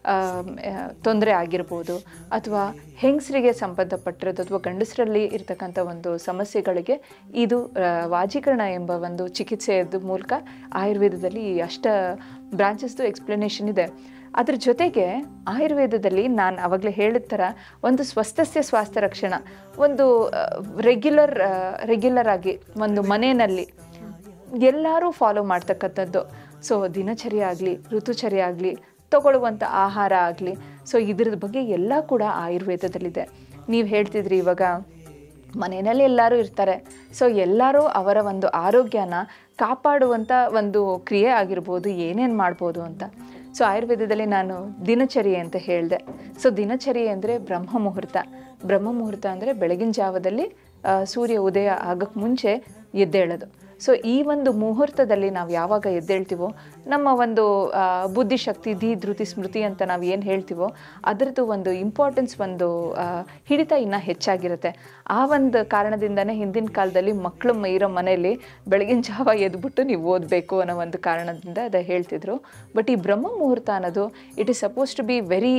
ತೊಂದರೆ ಆಗಿರ್ಬೋದು ಅಥವಾ ಹೆಂಗಸರಿಗೆ ಸಂಬಂಧಪಟ್ಟಿರೋದು ಅಥವಾ ಗಂಡಸರಲ್ಲಿ ಇರ್ತಕ್ಕಂಥ ಒಂದು ಸಮಸ್ಯೆಗಳಿಗೆ ಇದು ಆ, ವಾಜೀಕರಣ ಎಂಬ ಒಂದು ಚಿಕಿತ್ಸೆಯದ ಮೂಲಕ ಆಯುರ್ವೇದದಲ್ಲಿ ಈ ಅಷ್ಟ ಬ್ರಾಂಚಸ್ದು ಎಕ್ಸ್ಪ್ಲನೇಷನ್ ಇದೆ ಅದ್ರ ಜೊತೆಗೆ ಆಯುರ್ವೇದದಲ್ಲಿ ನಾನು ಅವಾಗಲೇ ಹೇಳಿದ ಥರ ಒಂದು ಸ್ವಸ್ಥಸ್ಯ ಸ್ವಾಸ್ಥ್ಯ ರಕ್ಷಣಾ ಒಂದು ರೆಗ್ಯುಲರ್ ರೆಗ್ಯುಲರ್ ಆಗಿ ಒಂದು ಮನೆಯಲ್ಲಿ ಎಲ್ಲರೂ ಫಾಲೋ ಮಾಡ್ತಕ್ಕಂಥದ್ದು ಸೊ ದಿನಚರಿ ಆಗಲಿ ಋತುಚರಿ ಆಗಲಿ ತಗೊಳ್ಳುವಂಥ ಆಹಾರ ಆಗಲಿ ಸೊ ಇದ್ರ ಬಗ್ಗೆ ಎಲ್ಲ ಕೂಡ ಆಯುರ್ವೇದದಲ್ಲಿದೆ ನೀವು ಹೇಳ್ತಿದ್ರಿ ಇವಾಗ ಮನೆಯಲ್ಲಿ ಎಲ್ಲರೂ ಇರ್ತಾರೆ ಸೊ ಎಲ್ಲರೂ ಅವರ ಒಂದು ಆರೋಗ್ಯನ ಕಾಪಾಡುವಂಥ ಒಂದು ಕ್ರಿಯೆ ಆಗಿರ್ಬೋದು ಏನೇನು ಮಾಡ್ಬೋದು ಅಂತ ಸೊ ಆಯುರ್ವೇದದಲ್ಲಿ ನಾನು ದಿನಚರಿ ಅಂತ ಹೇಳಿದೆ ಸೊ ದಿನಚರಿ ಅಂದರೆ ಬ್ರಹ್ಮ ಮುಹೂರ್ತ ಬ್ರಹ್ಮ ಮುಹೂರ್ತ ಅಂದರೆ ಬೆಳಗಿನ ಜಾವದಲ್ಲಿ ಆ, ಸೂರ್ಯ ಉದಯ ಆಗೋಕ್ಕೆ ಮುಂಚೆ ಎದ್ದೇಳೋದು ಸೊ ಈ ಒಂದು ಮುಹೂರ್ತದಲ್ಲಿ ನಾವು ಯಾವಾಗ ಎದ್ದೇಳ್ತೀವೋ ನಮ್ಮ ಒಂದು ಆ, ಬುದ್ಧಿಶಕ್ತಿ ಧೀ ಧೃತಿ ಸ್ಮೃತಿ ಅಂತ ನಾವು ಏನು ಹೇಳ್ತೀವೋ ಅದರದ್ದು ಒಂದು ಇಂಪಾರ್ಟೆನ್ಸ್ ಒಂದು ಆ, ಹಿಡಿತ ಇನ್ನೂ ಹೆಚ್ಚಾಗಿರುತ್ತೆ ಆ ಒಂದು ಕಾರಣದಿಂದನೇ ಹಿಂದಿನ ಕಾಲದಲ್ಲಿ ಮಕ್ಕಳು ಇರೋ ಮನೆಯಲ್ಲಿ ಬೆಳಗಿನ ಜಾವ ಎದ್ಬಿಟ್ಟು ನೀವು ಓದಬೇಕು ಅನ್ನೋ ಒಂದು ಕಾರಣದಿಂದ ಅದು ಹೇಳ್ತಿದ್ರು ಬಟ್ ಈ ಬ್ರಹ್ಮ ಮುಹೂರ್ತ ಅನ್ನೋದು it is suppose to be very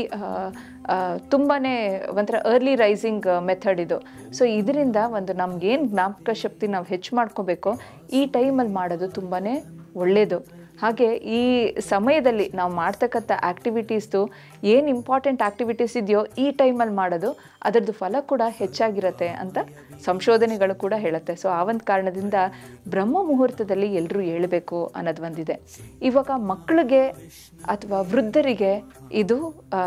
ತುಂಬಾ ಒಂಥರ ಅರ್ಲಿ ರೈಸಿಂಗ್ ಮೆಥಡ್ ಇದು ಸೊ ಇದರಿಂದ ಒಂದು ನಮ್ಗೇನು ಜ್ಞಾಪಕ ಶಕ್ತಿ ನಾವು ಹೆಚ್ಚು ಮಾಡ್ಕೋಬೇಕೋ ಈ ಟೈಮಲ್ಲಿ ಮಾಡೋದು ತುಂಬಾ ಒಳ್ಳೆಯದು ಹಾಗೆ ಈ ಸಮಯದಲ್ಲಿ ನಾವು ಮಾಡ್ತಕ್ಕಂಥ ಆ್ಯಕ್ಟಿವಿಟೀಸ್ದು ಏನು ಇಂಪಾರ್ಟೆಂಟ್ ಆ್ಯಕ್ಟಿವಿಟೀಸ್ ಇದೆಯೋ ಈ ಟೈಮಲ್ಲಿ ಮಾಡೋದು ಅದರದ್ದು ಫಲ ಕೂಡ ಹೆಚ್ಚಾಗಿರುತ್ತೆ ಅಂತ ಸಂಶೋಧನೆಗಳು ಕೂಡ ಹೇಳುತ್ತೆ ಸೊ ಆ ಒಂದು ಕಾರಣದಿಂದ ಬ್ರಹ್ಮ ಮುಹೂರ್ತದಲ್ಲಿ ಎಲ್ಲರೂ ಏಳಬೇಕು ಅನ್ನೋದು ಒಂದಿದೆ ಇವಾಗ ಮಕ್ಕಳಿಗೆ ಅಥವಾ ವೃದ್ಧರಿಗೆ ಇದು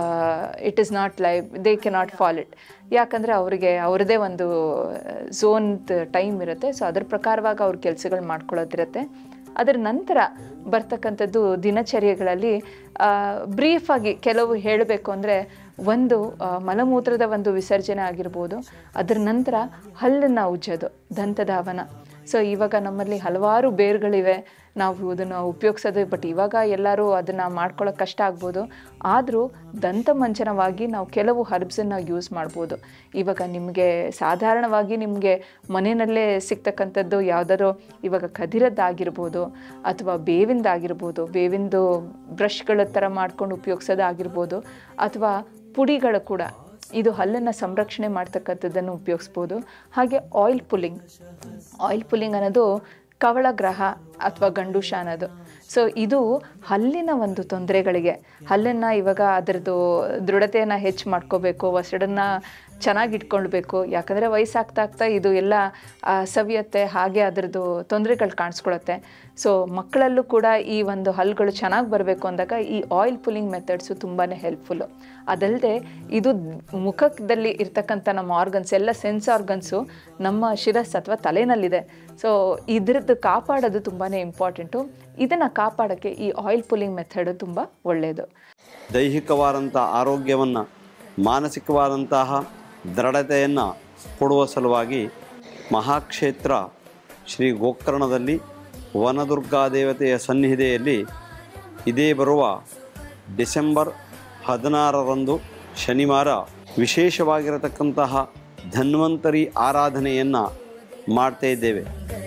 it is not live they can not follow it ಯಾಕಂದರೆ ಅವರಿಗೆ ಅವ್ರದ್ದೇ ಒಂದು ಝೋನ್ದ್ ಟೈಮ್ ಇರುತ್ತೆ ಸೊ ಅದ್ರ ಪ್ರಕಾರವಾಗಿ ಅವ್ರ ಕೆಲಸಗಳು ಮಾಡ್ಕೊಳ್ಳೋದಿರುತ್ತೆ ಅದರ ನಂತರ ಬರ್ತಕ್ಕಂಥದ್ದು ದಿನಚರ್ಯಗಳಲ್ಲಿ ಬ್ರೀಫಾಗಿ ಕೆಲವು ಹೇಳಬೇಕು ಅಂದರೆ ಒಂದು ಆ, ಮಲಮೂತ್ರದ ಒಂದು ವಿಸರ್ಜನೆ ಆಗಿರ್ಬೋದು ಅದರ ನಂತರ ಹಲ್ಲನ್ನು ಉಜ್ಜೋದು ದಂತಧಾವನ ಸೊ ಇವಾಗ ನಮ್ಮಲ್ಲಿ ಹಲವಾರು ಬೇರುಗಳಿವೆ ನಾವು ಅದನ್ನು ಉಪಯೋಗಿಸೋದು ಬಟ್ ಇವಾಗ ಎಲ್ಲರೂ ಅದನ್ನು ಮಾಡ್ಕೊಳ್ಳೋಕೆ ಕಷ್ಟ ಆಗ್ಬೋದು ಆದರೂ ದಂತಮಂಚನವಾಗಿ ನಾವು ಕೆಲವು ಹರ್ಬ್ಸನ್ನು ಯೂಸ್ ಮಾಡ್ಬೋದು ಇವಾಗ ನಿಮಗೆ ಸಾಧಾರಣವಾಗಿ ನಿಮಗೆ ಮನೆಯಲ್ಲೇ ಸಿಗ್ತಕ್ಕಂಥದ್ದು ಯಾವುದಾದ್ರು ಇವಾಗ ಕದಿರದ್ದಾಗಿರ್ಬೋದು ಅಥವಾ ಬೇವಿಂದಾಗಿರ್ಬೋದು ಬೇವಿಂದು ಬ್ರಷ್ಗಳ ಥರ ಮಾಡ್ಕೊಂಡು ಉಪಯೋಗಿಸೋದಾಗಿರ್ಬೋದು ಅಥವಾ ಪುಡಿಗಳು ಕೂಡ ಇದು ಹಲ್ಲನ್ನು ಸಂರಕ್ಷಣೆ ಮಾಡ್ತಕ್ಕಂಥದ್ದನ್ನು ಉಪಯೋಗಿಸ್ಬೋದು ಹಾಗೆ ಆಯಿಲ್ ಪುಲ್ಲಿಂಗ್ ಆಯಿಲ್ ಪುಲ್ಲಿಂಗ್ ಅನ್ನೋದು ಕವಳ ಗ್ರಹ ಅಥವಾ ಗಂಡುಷ ಅನ್ನೋದು ಸೊ ಇದು ಹಲ್ಲಿನ ಒಂದು ತೊಂದರೆಗಳಿಗೆ ಹಲ್ಲನ್ನು ಇವಾಗ ಅದರದ್ದು ದೃಢತೆಯನ್ನು ಹೆಚ್ಚು ಮಾಡ್ಕೋಬೇಕು ಒಸಡನ್ನು ಚೆನ್ನಾಗಿ ಇಟ್ಕೊಳ್ಬೇಕು ಯಾಕಂದರೆ ವಯಸ್ಸಾಗ್ತಾ ಆಗ್ತಾ ಇದು ಎಲ್ಲ ಆ, ಸವಿಯತ್ತೆ ಹಾಗೆ ಅದರದ್ದು ತೊಂದರೆಗಳು ಕಾಣಿಸ್ಕೊಳತ್ತೆ ಸೊ ಮಕ್ಕಳಲ್ಲೂ ಕೂಡ ಈ ಒಂದು ಹಲ್ಲುಗಳು ಚೆನ್ನಾಗಿ ಬರಬೇಕು ಅಂದಾಗ ಈ ಆಯಿಲ್ ಪುಲ್ಲಿಂಗ್ ಮೆಥಡ್ಸು ತುಂಬಾ ಹೆಲ್ಪ್ಫುಲ್ಲು ಅದಲ್ಲದೆ ಇದು ಮುಖದಲ್ಲಿ ಇರ್ತಕ್ಕಂಥ ನಮ್ಮ ಆರ್ಗನ್ಸ್ ಎಲ್ಲ ಸೆನ್ಸ್ ಆರ್ಗನ್ಸು ನಮ್ಮ ಶಿರಸ್ ಅಥವಾ ತಲೆನಲ್ಲಿದೆ ಸೊ ಇದ್ರದ್ದು ಕಾಪಾಡೋದು ತುಂಬಾ ಇಂಪಾರ್ಟೆಂಟು ಇದನ್ನು ಕಾಪಾಡೋಕ್ಕೆ ಈ ಆಯಿಲ್ ಪುಲ್ಲಿಂಗ್ ಮೆಥಡ್ ತುಂಬ ಒಳ್ಳೆಯದು ದೈಹಿಕವಾದಂಥ ಆರೋಗ್ಯವನ್ನು ಮಾನಸಿಕವಾದಂತಹ ದೃಢತೆಯನ್ನು ಕೊಡುವ ಸಲುವಾಗಿ ಮಹಾಕ್ಷೇತ್ರ ಶ್ರೀ ಗೋಕರ್ಣದಲ್ಲಿ ವನದುರ್ಗಾ ದೇವತೆಯ ಸನ್ನಿಧಿಯಲ್ಲಿ ಇದೇ ಬರುವ ಡಿಸೆಂಬರ್ ಹದಿನಾರರಂದು ಶನಿವಾರ ವಿಶೇಷವಾಗಿರತಕ್ಕಂತಹ ಧನ್ವಂತರಿ ಆರಾಧನೆಯನ್ನು ಮಾಡ್ತಾ ಇದ್ದೇವೆ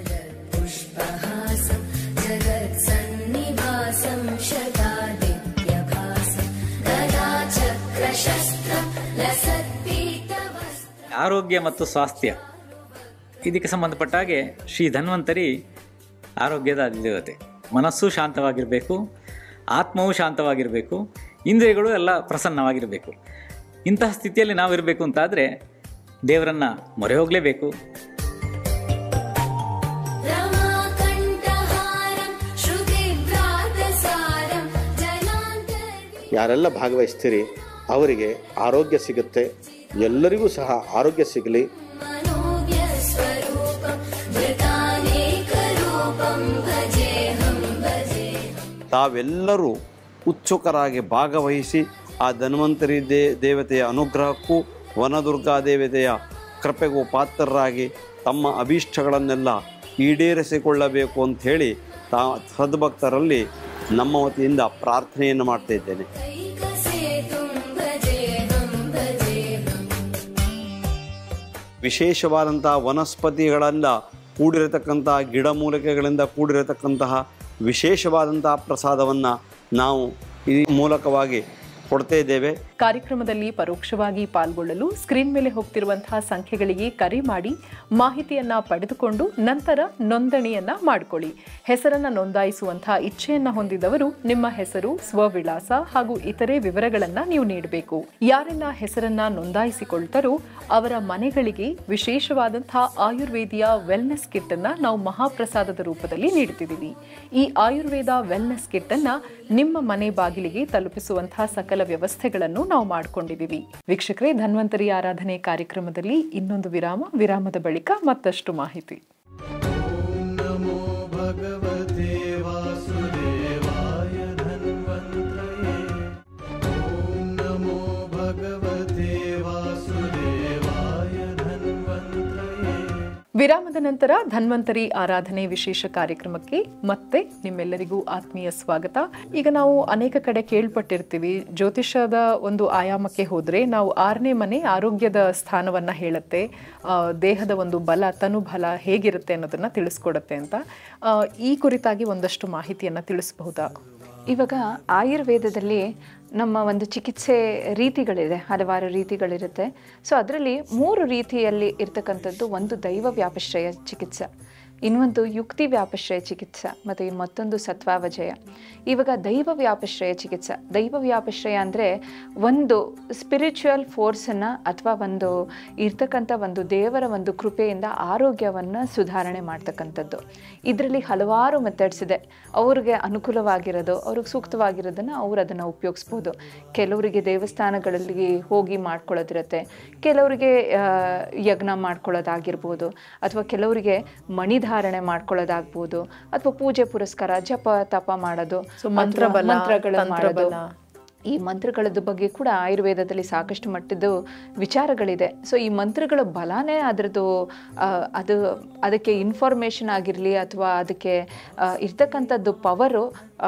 पुष्पहासं जगत्सन्निवासं शतादित्यभासं गदाचक्रशस्त्रं लसत्पीतवस्त्रम् ಆರೋಗ್ಯ ಮತ್ತು ಸ್ವಾಸ್ಥ್ಯ ಇದಕ್ಕೆ ಸಂಬಂಧಪಟ್ಟ ಹಾಗೆ ಶ್ರೀ ಧನ್ವಂತರಿ ಆರೋಗ್ಯದ ಅಧಿದೇವತೆ ಮನಸ್ಸು ಶಾಂತವಾಗಿರಬೇಕು ಆತ್ಮವು ಶಾಂತವಾಗಿರಬೇಕು ಇಂದ್ರಿಯಗಳು ಎಲ್ಲ ಪ್ರಸನ್ನವಾಗಿರಬೇಕು ಇಂತಹ ಸ್ಥಿತಿಯಲ್ಲಿ ನಾವಿರಬೇಕು ಅಂತಾದರೆ ದೇವರನ್ನು ಮೊರೆ ಹೋಗಲೇಬೇಕು रमाकण्ठहारं श्रुतिभ्रातसारं जलान्तर्वि ಯಾರೆಲ್ಲ ಭಾಗವಹಿಸ್ತೀರಿ ಅವರಿಗೆ ಆರೋಗ್ಯ ಸಿಗುತ್ತೆ ಎಲ್ಲರಿಗೂ ಸಹ ಆರೋಗ್ಯ ಸಿಗಲಿ मनोज्ञस्वरूपं धृतानेकरूपं भजेऽहं भजेऽहम् ತಾವೆಲ್ಲರೂ ಉತ್ಸುಕರಾಗಿ ಭಾಗವಹಿಸಿ ಆ ಧನ್ವಂತರಿ ದೇ ದೇವತೆಯ ಅನುಗ್ರಹಕ್ಕೂ ವನದುರ್ಗಾ ದೇವತೆಯ ಕೃಪೆಗೂ ಪಾತ್ರರಾಗಿ ತಮ್ಮ ಅಭೀಷ್ಟಗಳನ್ನೆಲ್ಲ ಈಡೇರಿಸಿಕೊಳ್ಳಬೇಕು ಅಂಥೇಳಿ ತಾ ಸದ್ಭಕ್ತರಲ್ಲಿ ನಮ್ಮ ವತಿಯಿಂದ ಪ್ರಾರ್ಥನೆಯನ್ನು ಮಾಡ್ತಾ ಇದ್ದೇನೆ कैकसेतुं भजेऽहं भजेऽहम् ವಿಶೇಷವಾದಂಥ ವನಸ್ಪತಿಗಳೆಲ್ಲ ಕೂಡಿರತಕ್ಕಂತಹ ಗಿಡಮೂಲಿಕೆಗಳಿಂದ ಕೂಡಿರತಕ್ಕಂತಹ ವಿಶೇಷವಾದಂತಹ ಪ್ರಸಾದವನ್ನು ನಾವು ಈ ಮೂಲಕವಾಗಿ ಕೊಡ್ತಾ ಇದ್ದೇವೆ ಕಾರ್ಯಕ್ರಮದಲ್ಲಿ ಪರೋಕ್ಷವಾಗಿ ಪಾಲ್ಗೊಳ್ಳಲು ಸ್ಕ್ರೀನ್ ಮೇಲೆ ಹೋಗ್ತಿರುವಂತಹ ಸಂಖ್ಯೆಗಳಿಗೆ ಕರೆ ಮಾಡಿ ಮಾಹಿತಿಯನ್ನ ಪಡೆದುಕೊಂಡು ನಂತರ ನೋಂದಣಿಯನ್ನ ಮಾಡಿಕೊಳ್ಳಿ ಹೆಸರನ್ನ ನೋಂದಾಯಿಸುವಂತಹ ಇಚ್ಛೆಯನ್ನ ಹೊಂದಿದವರು ನಿಮ್ಮ ಹೆಸರು ಸ್ವವಿಳಾಸ ಹಾಗೂ ಇತರೆ ವಿವರಗಳನ್ನ ನೀವು ನೀಡಬೇಕು ಯಾರೆಲ್ಲ ಹೆಸರನ್ನ ನೋಂದಾಯಿಸಿಕೊಳ್ತಾರೋ ಅವರ ಮನೆಗಳಿಗೆ ವಿಶೇಷವಾದಂತಹ ಆಯುರ್ವೇದಿಯ ವೆಲ್ನೆಸ್ ಕಿಟ್ ಅನ್ನ ನಾವು ಮಹಾಪ್ರಸಾದದ ರೂಪದಲ್ಲಿ ನೀಡುತ್ತಿದ್ದೀವಿ ಈ ಆಯುರ್ವೇದ ವೆಲ್ನೆಸ್ ಕಿಟ್ ಅನ್ನ ನಿಮ್ಮ ಮನೆ ಬಾಗಿಲಿಗೆ ತಲುಪಿಸುವಂತಹ ಸಕಲ ವ್ಯವಸ್ಥೆಗಳನ್ನು ನಾವು ಮಾಡಿಕೊಂಡಿದ್ದೀವಿ ವೀಕ್ಷಕರೇ ಧನ್ವಂತರಿ ಆರಾಧನೆ ಕಾರ್ಯಕ್ರಮದಲ್ಲಿ ಇನ್ನೊಂದು ವಿರಾಮ ವಿರಾಮದ ಬಳಿಕ ಮತ್ತಷ್ಟು ಮಾಹಿತಿ ॐ नमो भगवते वासुदेवाय धन्वन्त्रये ॐ नमो भगवते वासुदेवाय धन्वन्त्रये ವಿರಾಮದ ನಂತರ ಧನ್ವಂತರಿ ಆರಾಧನೆ ವಿಶೇಷ ಕಾರ್ಯಕ್ರಮಕ್ಕೆ ಮತ್ತೆ ನಿಮ್ಮೆಲ್ಲರಿಗೂ ಆತ್ಮೀಯ ಸ್ವಾಗತ ಈಗ ನಾವು ಅನೇಕ ಕಡೆ ಕೇಳ್ಪಟ್ಟಿರ್ತೀವಿ ಜ್ಯೋತಿಷದ ಒಂದು ಆಯಾಮಕ್ಕೆ ಹೋದ್ರೆ ನಾವು ಆರನೇ ಮನೆ ಆರೋಗ್ಯದ ಸ್ಥಾನವನ್ನ ಹೇಳುತ್ತೆ ಆ, ದೇಹದ ಒಂದು ಬಲ ತನುಬಲ ಹೇಗಿರುತ್ತೆ ಅನ್ನೋದನ್ನ ತಿಳಿಸ್ಕೊಡುತ್ತೆ ಅಂತ ಆ, ಈ ಕುರಿತಾಗಿ ಒಂದಷ್ಟು ಮಾಹಿತಿಯನ್ನ ತಿಳಿಸಬಹುದಾ ಇವಾಗ ಆಯುರ್ವೇದದಲ್ಲಿ ನಮ್ಮ ಒಂದು ಚಿಕಿತ್ಸೆ ರೀತಿಗಳಿದೆ ಹಲವಾರು ರೀತಿಗಳಿರುತ್ತೆ ಸೊ ಅದರಲ್ಲಿ ಮೂರು ರೀತಿಯಲ್ಲಿ ಇರ್ತಕ್ಕಂಥದ್ದು ಒಂದು ದೈವ ವ್ಯಾಪಶ್ರಯ ಚಿಕಿತ್ಸೆ ಇನ್ನೊಂದು ಯುಕ್ತಿ ವ್ಯಾಪಶ್ರಯ ಚಿಕಿತ್ಸೆ ಮತ್ತು ಇನ್ನು ಮತ್ತೊಂದು ಸತ್ವಾವಜಯ ಇವಾಗ ದೈವ ವ್ಯಾಪಶ್ರಯ ಚಿಕಿತ್ಸೆ ದೈವ ವ್ಯಾಪಶ್ರಯ ಅಂದರೆ ಒಂದು ಸ್ಪಿರಿಚುವಲ್ ಫೋರ್ಸನ್ನು ಅಥವಾ ಒಂದು ಇರ್ತಕ್ಕಂಥ ಒಂದು ದೇವರ ಒಂದು ಕೃಪೆಯಿಂದ ಆರೋಗ್ಯವನ್ನು ಸುಧಾರಣೆ ಮಾಡ್ತಕ್ಕಂಥದ್ದು ಇದರಲ್ಲಿ ಹಲವಾರು ಮೆಥಡ್ಸ್ ಇದೆ ಅವ್ರಿಗೆ ಅನುಕೂಲವಾಗಿರೋದು ಅವ್ರಿಗೆ ಸೂಕ್ತವಾಗಿರೋದನ್ನು ಅವ್ರು ಅದನ್ನು ಉಪಯೋಗಿಸ್ಬೋದು ಕೆಲವರಿಗೆ ದೇವಸ್ಥಾನಗಳಲ್ಲಿ ಹೋಗಿ ಮಾಡ್ಕೊಳ್ಳೋದಿರುತ್ತೆ ಕೆಲವರಿಗೆ ಆ, ಯಜ್ಞ ಮಾಡ್ಕೊಳ್ಳೋದಾಗಿರ್ಬೋದು ಅಥವಾ ಕೆಲವರಿಗೆ ಮಣಿಧಾರಣೆ ಮಾಡ್ಕೊಳ್ಳೋದಾಗ್ಬೋದು ಅಥವಾ ಪೂಜೆ ಪುರಸ್ಕಾರ ಜಪ ತಪ ಮಾಡೋದು So, ಮಂತ್ರಬಲ, ಅಥವಾ ಮಂತ್ರಗಳು ಮಾಡೋದು ತಂತ್ರಬಲ. ಈ ಮಂತ್ರಗಳದ ಬಗ್ಗೆ ಕೂಡ ಆಯುರ್ವೇದದಲ್ಲಿ ಸಾಕಷ್ಟು ಮಟ್ಟದ್ದು ವಿಚಾರಗಳಿದೆ ಸೊ ಈ ಮಂತ್ರಗಳ ಬಲನೇ ಅದರದ್ದು ಆ, ಅದು ಅದಕ್ಕೆ ಇನ್ಫಾರ್ಮೇಷನ್ ಆಗಿರಲಿ ಅಥವಾ ಅದಕ್ಕೆ ಆ, ಇರ್ತಕ್ಕಂಥದ್ದು ಪವರು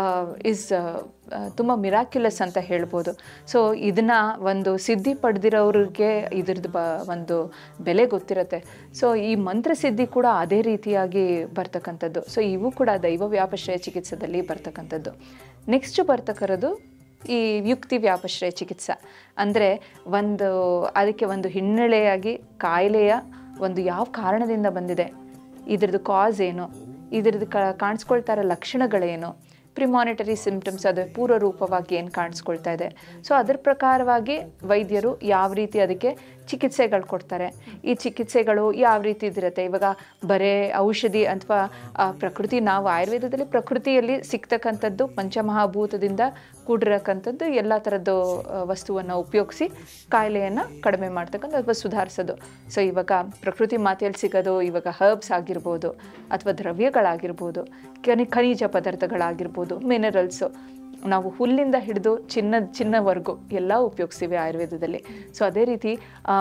ಇಸ್ ತುಂಬ ಮಿರಾಕ್ಯುಲಸ್ ಅಂತ ಹೇಳ್ಬೋದು ಸೊ ಇದನ್ನ ಒಂದು ಸಿದ್ಧಿ ಪಡೆದಿರೋರಿಗೆ ಇದ್ರದ್ದು ಬ ಒಂದು ಬೆಲೆ ಗೊತ್ತಿರುತ್ತೆ ಸೊ ಈ ಮಂತ್ರ ಸಿದ್ಧಿ ಕೂಡ ಅದೇ ರೀತಿಯಾಗಿ ಬರ್ತಕ್ಕಂಥದ್ದು ಸೊ ಇವು ಕೂಡ ದೈವ ವ್ಯಾಪಶ್ರಯ ಚಿಕಿತ್ಸೆದಲ್ಲಿ ಬರ್ತಕ್ಕಂಥದ್ದು ನೆಕ್ಸ್ಟ್ ಬರ್ತಕ್ಕರೋದು ಈ ಯುಕ್ತಿ ವ್ಯಾಪಶ್ರಯ ಚಿಕಿತ್ಸೆ ಅಂದರೆ ಒಂದು ಅದಕ್ಕೆ ಒಂದು ಹಿನ್ನೆಲೆಯಾಗಿ ಕಾಯಿಲೆಯ ಒಂದು ಯಾವ ಕಾರಣದಿಂದ ಬಂದಿದೆ ಇದ್ರದ್ದು ಕಾಸ್ ಏನು ಇದ್ರದ್ದು ಕ ಕಾಣಿಸ್ಕೊಳ್ತಾ ಇರೋ ಲಕ್ಷಣಗಳೇನು ಪ್ರಿಮಾನಿಟರಿ ಸಿಂಪ್ಟಮ್ಸ್ ಅದು ಪೂರ್ವ ರೂಪವಾಗಿ ಏನು ಕಾಣಿಸ್ಕೊಳ್ತಾ ಇದೆ ಸೊ ಅದ್ರ ಪ್ರಕಾರವಾಗಿ ವೈದ್ಯರು ಯಾವ ರೀತಿ ಅದಕ್ಕೆ ಚಿಕಿತ್ಸೆಗಳು ಕೊಡ್ತಾರೆ ಈ ಚಿಕಿತ್ಸೆಗಳು ಯಾವ ರೀತಿ ಇದಿರುತ್ತೆ ಇವಾಗ ಬರೇ ಔಷಧಿ ಅಥವಾ ಆ, ಪ್ರಕೃತಿ ನಾವು ಆಯುರ್ವೇದದಲ್ಲಿ ಪ್ರಕೃತಿಯಲ್ಲಿ ಸಿಗ್ತಕ್ಕಂಥದ್ದು ಪಂಚಮಹಾಭೂತದಿಂದ ಕೂಡಿರಕ್ಕಂಥದ್ದು ಎಲ್ಲ ಥರದ್ದು ವಸ್ತುವನ್ನು ಉಪಯೋಗಿಸಿ ಕಾಯಿಲೆಯನ್ನು ಕಡಿಮೆ ಮಾಡ್ತಕ್ಕಂಥ ಅಥವಾ ಸುಧಾರಿಸೋದು ಸೊ ಇವಾಗ ಪ್ರಕೃತಿ ಮಾತೆಯಲ್ಲಿ ಸಿಗೋದು ಇವಾಗ ಹರ್ಬ್ಸ್ ಆಗಿರ್ಬೋದು ಅಥವಾ ದ್ರವ್ಯಗಳಾಗಿರ್ಬೋದು ಖನಿ ಖನಿಜ ಪದಾರ್ಥಗಳಾಗಿರ್ಬೋದು ಮಿನರಲ್ಸು ನಾವು ಹುಲ್ಲಿಂದ ಹಿಡಿದು ಚಿನ್ನ ಚಿನ್ನವರೆಗೂ ಎಲ್ಲ ಉಪಯೋಗಿಸ್ತೀವಿ ಆಯುರ್ವೇದದಲ್ಲಿ ಸೊ ಅದೇ ರೀತಿ ಆ,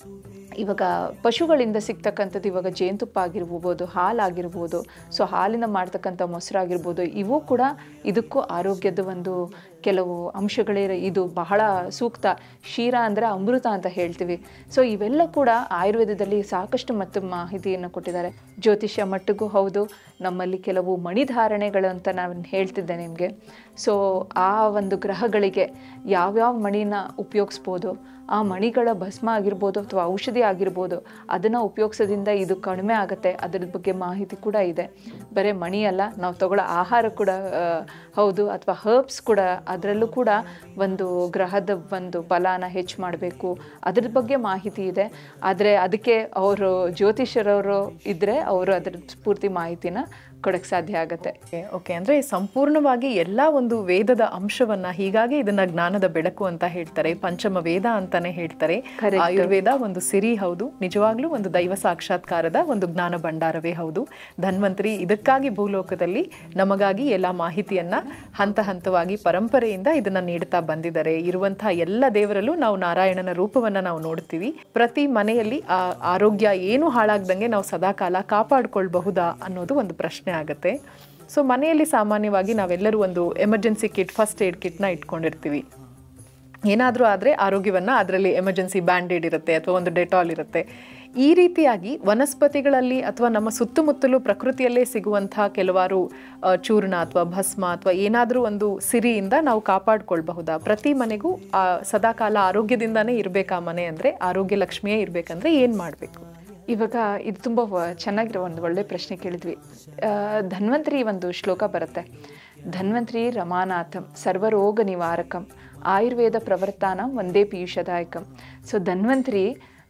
ಇವಾಗ ಪಶುಗಳಿಂದ ಸಿಗ್ತಕ್ಕಂಥದ್ದು ಇವಾಗ ಜೇನುತುಪ್ಪ ಆಗಿರ್ಬೋದು ಹಾಲಾಗಿರ್ಬೋದು ಸೊ ಹಾಲಿನ ಮಾಡ್ತಕ್ಕಂಥ ಮೊಸರಾಗಿರ್ಬೋದು ಇವು ಕೂಡ ಇದಕ್ಕೂ ಆರೋಗ್ಯದ ಒಂದು ಕೆಲವು ಅಂಶಗಳೇ ಇದು ಬಹಳ ಸೂಕ್ತ ಕ್ಷೀರ ಅಂದರೆ ಅಮೃತ ಅಂತ ಹೇಳ್ತೀವಿ ಸೊ ಇವೆಲ್ಲ ಕೂಡ ಆಯುರ್ವೇದದಲ್ಲಿ ಸಾಕಷ್ಟು ಮತ್ತು ಮಾಹಿತಿಯನ್ನು ಕೊಟ್ಟಿದ್ದಾರೆ ಜ್ಯೋತಿಷ್ಯ ಮಟ್ಟಿಗೂ ಹೌದು ನಮ್ಮಲ್ಲಿ ಕೆಲವು ಮಣಿಧಾರಣೆಗಳು ಅಂತ ನಾನು ಹೇಳ್ತಿದ್ದೆ ನಿಮಗೆ ಸೊ ಆ ಒಂದು ಗ್ರಹಗಳಿಗೆ ಯಾವ್ಯಾವ ಮಣಿನ ಉಪಯೋಗಿಸ್ಬೋದು ಆ ಮಣಿಗಳ ಭಸ್ಮ ಆಗಿರ್ಬೋದು ಅಥವಾ ಔಷಧಿ ಆಗಿರ್ಬೋದು ಅದನ್ನು ಉಪಯೋಗಿಸೋದ್ರಿಂದ ಇದು ಕಡಿಮೆ ಆಗುತ್ತೆ ಅದರ ಬಗ್ಗೆ ಮಾಹಿತಿ ಕೂಡ ಇದೆ ಬರೀ ಮಣಿ ಅಲ್ಲ ನಾವು ತಗೊಳ್ಳೋ ಆಹಾರ ಕೂಡ ಆ, ಹೌದು ಅಥವಾ ಹರ್ಬ್ಸ್ ಕೂಡ ಅದರಲ್ಲೂ ಕೂಡ ಒಂದು ಗ್ರಹದ ಒಂದು ಬಲಾನ ಹೆಚ್ಚು ಮಾಡಬೇಕು ಅದ್ರ ಬಗ್ಗೆ ಮಾಹಿತಿ ಇದೆ ಆದರೆ ಅದಕ್ಕೆ ಅವರು ಜ್ಯೋತಿಷರವರು ಇದ್ದರೆ ಅವರು ಅದರ ಪೂರ್ತಿ ಮಾಹಿತಿನ ಕೊಡೋಕ್ಕೆ ಸಾಧ್ಯ ಆಗುತ್ತೆ ಓಕೆ ಅಂದ್ರೆ ಸಂಪೂರ್ಣವಾಗಿ ಎಲ್ಲ ಒಂದು ವೇದದ ಅಂಶವನ್ನ ಹೀಗಾಗಿ ಇದನ್ನ ಜ್ಞಾನದ ಬೆಳಕು ಅಂತ ಹೇಳ್ತಾರೆ ಪಂಚಮ ವೇದ ಅಂತಾನೆ ಹೇಳ್ತಾರೆ Correct. ಆಯುರ್ವೇದ ಒಂದು ಸಿರಿ ಹೌದು ನಿಜವಾಗ್ಲೂ ಒಂದು ದೈವ ಸಾಕ್ಷಾತ್ಕಾರದ ಒಂದು ಜ್ಞಾನ ಭಂಡಾರವೇ ಹೌದು ಧನ್ವಂತರಿ ಇದಕ್ಕಾಗಿ ಭೂಲೋಕದಲ್ಲಿ ನಮಗಾಗಿ ಎಲ್ಲ ಮಾಹಿತಿಯನ್ನ ಹಂತ ಹಂತವಾಗಿ ಪರಂಪರೆಯಿಂದ ಇದನ್ನ ನೀಡ್ತಾ ಬಂದಿದ್ದಾರೆ ಇರುವಂತಹ ಎಲ್ಲ ದೇವರಲ್ಲೂ ನಾವು ನಾರಾಯಣನ ರೂಪವನ್ನ ನಾವು ನೋಡ್ತೀವಿ ಪ್ರತಿ ಮನೆಯಲ್ಲಿ ಆ ಆರೋಗ್ಯ ಏನು ಹಾಳಾಗ್ದಂಗೆ ನಾವು ಸದಾಕಾಲ ಕಾಪಾಡ್ಕೊಳ್ಬಹುದಾ ಅನ್ನೋದು ಒಂದು ಪ್ರಶ್ನೆ ಆಗುತ್ತೆ ಸೊ ಮನೆಯಲ್ಲಿ ಸಾಮಾನ್ಯವಾಗಿ ನಾವೆಲ್ಲರೂ ಒಂದು ಎಮರ್ಜೆನ್ಸಿ ಕಿಟ್ ಫಸ್ಟ್ ಏಡ್ ಕಿಟ್ನ ಇಟ್ಕೊಂಡಿರ್ತೀವಿ ಏನಾದರೂ ಆದರೆ ಆರೋಗ್ಯವನ್ನು ಅದರಲ್ಲಿ ಎಮರ್ಜೆನ್ಸಿ ಬ್ಯಾಂಡೇಡ್ ಇರುತ್ತೆ ಅಥವಾ ಒಂದು ಡೆಟಾಲ್ ಇರುತ್ತೆ ಈ ರೀತಿಯಾಗಿ ವನಸ್ಪತಿಗಳಲ್ಲಿ ಅಥವಾ ನಮ್ಮ ಸುತ್ತಮುತ್ತಲು ಪ್ರಕೃತಿಯಲ್ಲೇ ಸಿಗುವಂತಹ ಕೆಲವಾರು ಆ, ಚೂರ್ಣ ಅಥವಾ ಭಸ್ಮ ಅಥವಾ ಏನಾದರೂ ಒಂದು ಸಿರಿಯಿಂದ ನಾವು ಕಾಪಾಡ್ಕೊಳ್ಬಹುದಾ ಪ್ರತಿ ಮನೆಗೂ ಆ, ಸದಾಕಾಲ ಆರೋಗ್ಯದಿಂದಾನೇ ಇರಬೇಕಾ ಮನೆ ಅಂದರೆ ಆರೋಗ್ಯ ಲಕ್ಷ್ಮಿಯೇ ಇರಬೇಕಂದ್ರೆ ಏನು ಮಾಡಬೇಕು ಇವಾಗ ಇದು ತುಂಬ ವ- ಚೆನ್ನಾಗಿರೋ ಒಂದು ಒಳ್ಳೆ ಪ್ರಶ್ನೆ ಕೇಳಿದ್ವಿ ಆ, ಧನ್ವಂತರಿ ಒಂದು ಶ್ಲೋಕ ಬರುತ್ತೆ ಧನ್ವಂತರಿ ರಮಾನಾಥಂ ಸರ್ವರೋಗ ನಿವಾರಕಂ ಆಯುರ್ವೇದ ಪ್ರವರ್ತಾನ ಒಂದೇ ಪೀಯೂಷದಾಯಕಂ ಸೊ ಧನ್ವಂತರಿ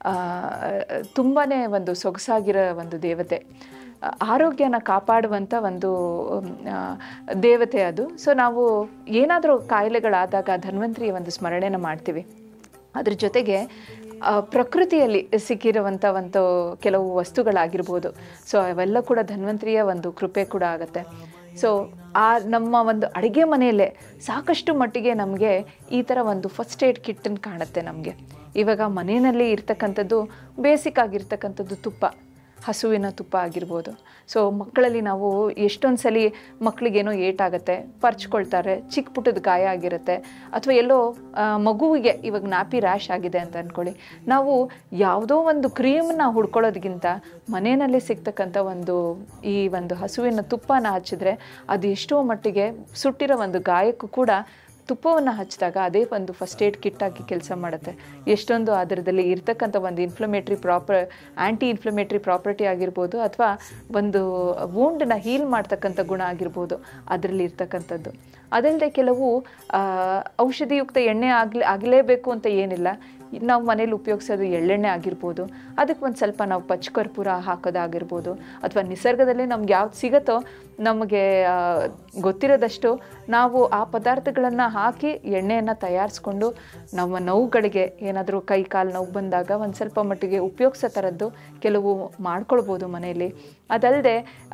ತುಂಬಾ ಒಂದು ಸೊಗಸಾಗಿರೋ ಒಂದು ದೇವತೆ ಆ, ಆರೋಗ್ಯನ ಕಾಪಾಡುವಂಥ ಒಂದು ಮ್, ಆ, ದೇವತೆ ಅದು ಸೊ ನಾವು ಏನಾದರೂ ಕಾಯಿಲೆಗಳಾದಾಗ ಧನ್ವಂತರಿಯ ಒಂದು ಸ್ಮರಣೆನ ಮಾಡ್ತೀವಿ ಅದ್ರ ಜೊತೆಗೆ ಆ, ಪ್ರಕೃತಿಯಲ್ಲಿ ಸಿಕ್ಕಿರುವಂಥ ಒಂದು ಕೆಲವು ವಸ್ತುಗಳಾಗಿರ್ಬೋದು ಸೊ ಅವೆಲ್ಲ ಕೂಡ ಧನ್ವಂತರಿಯ ಒಂದು ಕೃಪೆ ಕೂಡ ಆಗುತ್ತೆ ಸೊ ಆ ನಮ್ಮ ಒಂದು ಅಡುಗೆ ಮನೆಯಲ್ಲೇ ಸಾಕಷ್ಟು ಮಟ್ಟಿಗೆ ನಮಗೆ ಈ ಥರ ಒಂದು ಫಸ್ಟ್ ಏಡ್ ಕಿಟ್ಟನ್ನು ಕಾಣುತ್ತೆ ನಮಗೆ ಇವಾಗ ಮನೆಯಲ್ಲಿ ಇರ್ತಕ್ಕಂಥದ್ದು ಬೇಸಿಕ್ ಆಗಿರ್ತಕ್ಕಂಥದ್ದು ತುಪ್ಪ ಹಸುವಿನ ತುಪ್ಪ ಆಗಿರ್ಬೋದು ಸೊ ಮಕ್ಕಳಲ್ಲಿ ನಾವು ಎಷ್ಟೊಂದು ಸಲ ಮಕ್ಕಳಿಗೇನೋ ಏಟಾಗುತ್ತೆ ಪರ್ಚ್ಕೊಳ್ತಾರೆ ಚಿಕ್ಕ ಪುಟ್ಟದ ಗಾಯ ಆಗಿರುತ್ತೆ ಅಥವಾ ಎಲ್ಲೋ ಆ, ಮಗುವಿಗೆ ಇವಾಗ ನಾಪಿ ರ್ಯಾಶ್ ಆಗಿದೆ ಅಂತ ಅಂದ್ಕೊಳ್ಳಿ ನಾವು ಯಾವುದೋ ಒಂದು ಕ್ರೀಮನ್ನ ಹುಡ್ಕೊಳ್ಳೋದಕ್ಕಿಂತ ಮನೆಯಲ್ಲೇ ಸಿಗ್ತಕ್ಕಂಥ ಒಂದು ಈ ಒಂದು ಹಸುವಿನ ತುಪ್ಪನ ಹಚ್ಚಿದ್ರೆ ಅದು ಎಷ್ಟೋ ಮಟ್ಟಿಗೆ ಸುಟ್ಟಿರೋ ಒಂದು ಗಾಯಕ್ಕೂ ಕೂಡ ತುಪ್ಪವನ್ನು ಹಚ್ಚಿದಾಗ ಅದೇ ಒಂದು ಫಸ್ಟ್ ಏಡ್ ಕಿಟ್ ಆಗಿ ಕೆಲಸ ಮಾಡುತ್ತೆ ಎಷ್ಟೊಂದು ಅದರದಲ್ಲಿ ಇರ್ತಕ್ಕಂಥ ಒಂದು inflammatory proper anti inflammatory property ಆಗಿರ್ಬೋದು ಅಥವಾ ಒಂದು ವೂಂಡನ್ನ ಹೀಲ್ ಮಾಡ್ತಕ್ಕಂಥ ಗುಣ ಆಗಿರ್ಬೋದು ಅದರಲ್ಲಿ ಇರ್ತಕ್ಕಂಥದ್ದು ಅದಲ್ಲದೆ ಕೆಲವು ಆ, ಔಷಧಿಯುಕ್ತ ಎಣ್ಣೆ ಆಗಲೇ ಆಗಲೇಬೇಕು ಅಂತ ಏನಿಲ್ಲ ನಾವು ಮನೇಲಿ ಉಪಯೋಗಿಸೋದು ಎಳ್ಳೆಣ್ಣೆ ಆಗಿರ್ಬೋದು ಅದಕ್ಕೆ ಒಂದು ಸ್ವಲ್ಪ ನಾವು ಪಚ್ಚಕರ್ಪೂರ ಹಾಕೋದಾಗಿರ್ಬೋದು ಅಥವಾ ನಿಸರ್ಗದಲ್ಲಿ ನಮ್ಗೆ ಯಾವ್ದು ಸಿಗುತ್ತೋ ನಮಗೆ ಆ, ಗೊತ್ತಿರೋದಷ್ಟು ನಾವು ಆ ಪದಾರ್ಥಗಳನ್ನು ಹಾಕಿ ಎಣ್ಣೆಯನ್ನು ತಯಾರಿಸ್ಕೊಂಡು ನಮ್ಮ ನೋವುಗಳಿಗೆ ಏನಾದರೂ ಕೈ ಕಾಲು ನೋವು ಬಂದಾಗ ಒಂದು ಸ್ವಲ್ಪ ಮಟ್ಟಿಗೆ ಉಪಯೋಗಿಸೋ ಥರದ್ದು ಕೆಲವು ಮಾಡ್ಕೊಳ್ಬೋದು ಮನೆಯಲ್ಲಿ ಅದಲ್ಲದೆ